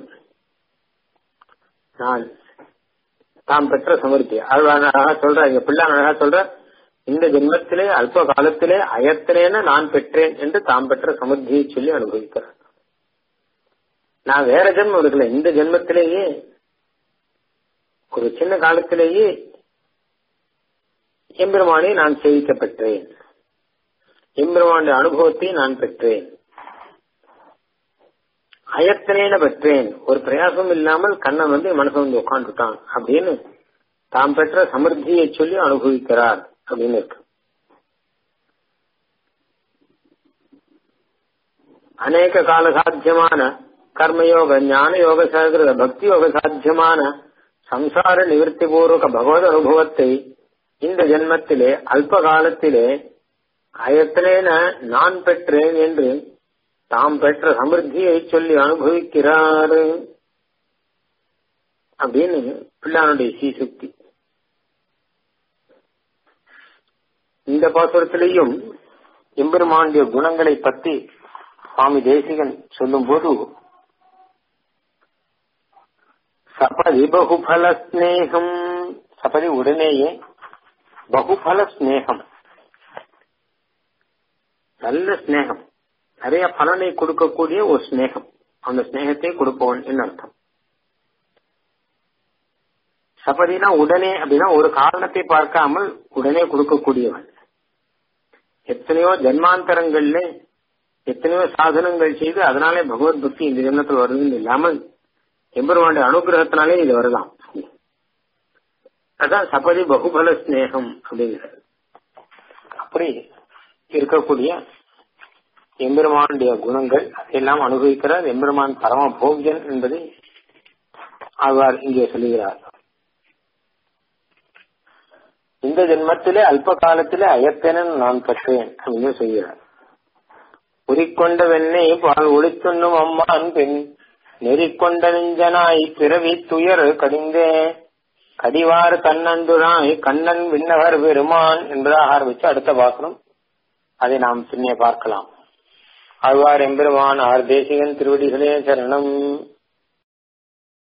நான் தாம் பெற்ற சமர்த்தி அழகாக சொல்ற இங்க பிள்ளை அழகா சொல்ற இந்த ஜென்மத்திலே அல்ப காலத்திலே அயத்திலேன நான் பெற்றேன் என்று தாம் பெற்ற சமர்த்தியை சொல்லி அனுபவிக்கிறார் நான் வேற ஜென்மம் எடுக்கல இந்த ஜென்மத்திலேயே ஒரு சின்ன காலத்திலேயே எம்பெருமானை நான் சேவிக்க பெற்றேன் எம்பெருமானுடைய அனுபவத்தை நான் பெற்றேன் அயத்தனேன பெற்றேன் ஒரு பிரயாசம் இல்லாமல் கண்ணன் வந்து மனசு வந்து உட்காந்துட்டான் அப்படின்னு தாம் பெற்ற சமர்த்தியை சொல்லி அனுபவிக்கிறார் அப்படின்னு இருக்கு அநேக கால சாத்தியமான கர்மயோக ஞான யோக சககிருத பக்தி யோக சாத்தியமான சம்சார நிவர்த்தி பூர்வக பகவத் அனுபவத்தை இந்த ஜென்மத்திலே அல்ப காலத்திலே அயத்தனேன நான் பெற்றேன் என்று தாம் பெற்ற சமிருத்தியை சொல்லி அனுபவிக்கிறார் அப்படின்னு பிள்ளானுடைய சீசுக்தி இந்த பாசுரத்திலையும் எம்பெருமானுடைய குணங்களை பற்றி சுவாமி தேசிகன் சொல்லும் போது சபதி பகுபல ஸ்நேகம் சபதி உடனேயே பகுபல ஸ்நேகம் நல்ல ஸ்நேகம் நிறைய பலனை கொடுக்கக்கூடிய ஒரு ஸ்நேகம் அந்த ஸ்நேகத்தை கொடுப்பவன் என்று அர்த்தம் சபதினா உடனே அப்படின்னா ஒரு காரணத்தை பார்க்காமல் உடனே கொடுக்கக்கூடியவன் எத்தனையோ ஜென்மாந்தரங்கள்ல எத்தனையோ சாதனங்கள் செய்து அதனாலே பகவத் பக்தி இந்த ஜென்மத்தில் வருதுன்னு இல்லாமல் எம்பெருமானுடைய அனுகிரகத்தினாலே இது வருதான் அதான் சபதி பகுபல ஸ்நேகம் அப்படிங்கிறது அப்படி இருக்கக்கூடிய எம்பெருமானுடைய குணங்கள் எல்லாம் அனுபவிக்கிறார் எம்பெருமான் பரம போகியன் என்பதை அவர் இங்கே சொல்லுகிறார் இந்த ஜென்மத்திலே அல்ப காலத்திலே அயத்தனன் நான் பெற்றேன் அப்படின்னு சொல்கிறார் உரிக்கொண்ட வெண்ணெய் பால் ஒளித்துண்ணும் அம்மான் பெண் நெறிக்கொண்ட நெஞ்சனாய் பிறவி துயர் கடிந்தே கடிவார் கண்ணந்துனாய் கண்ணன் விண்ணவர் பெருமான் என்பதாக ஆரம்பிச்சு அடுத்த பாசனம் அதை நாம் பின்னே பார்க்கலாம் ஆழ்வார் எம்பெருமான் ஆர் தேசிகன் திருவடிகளே சரணம்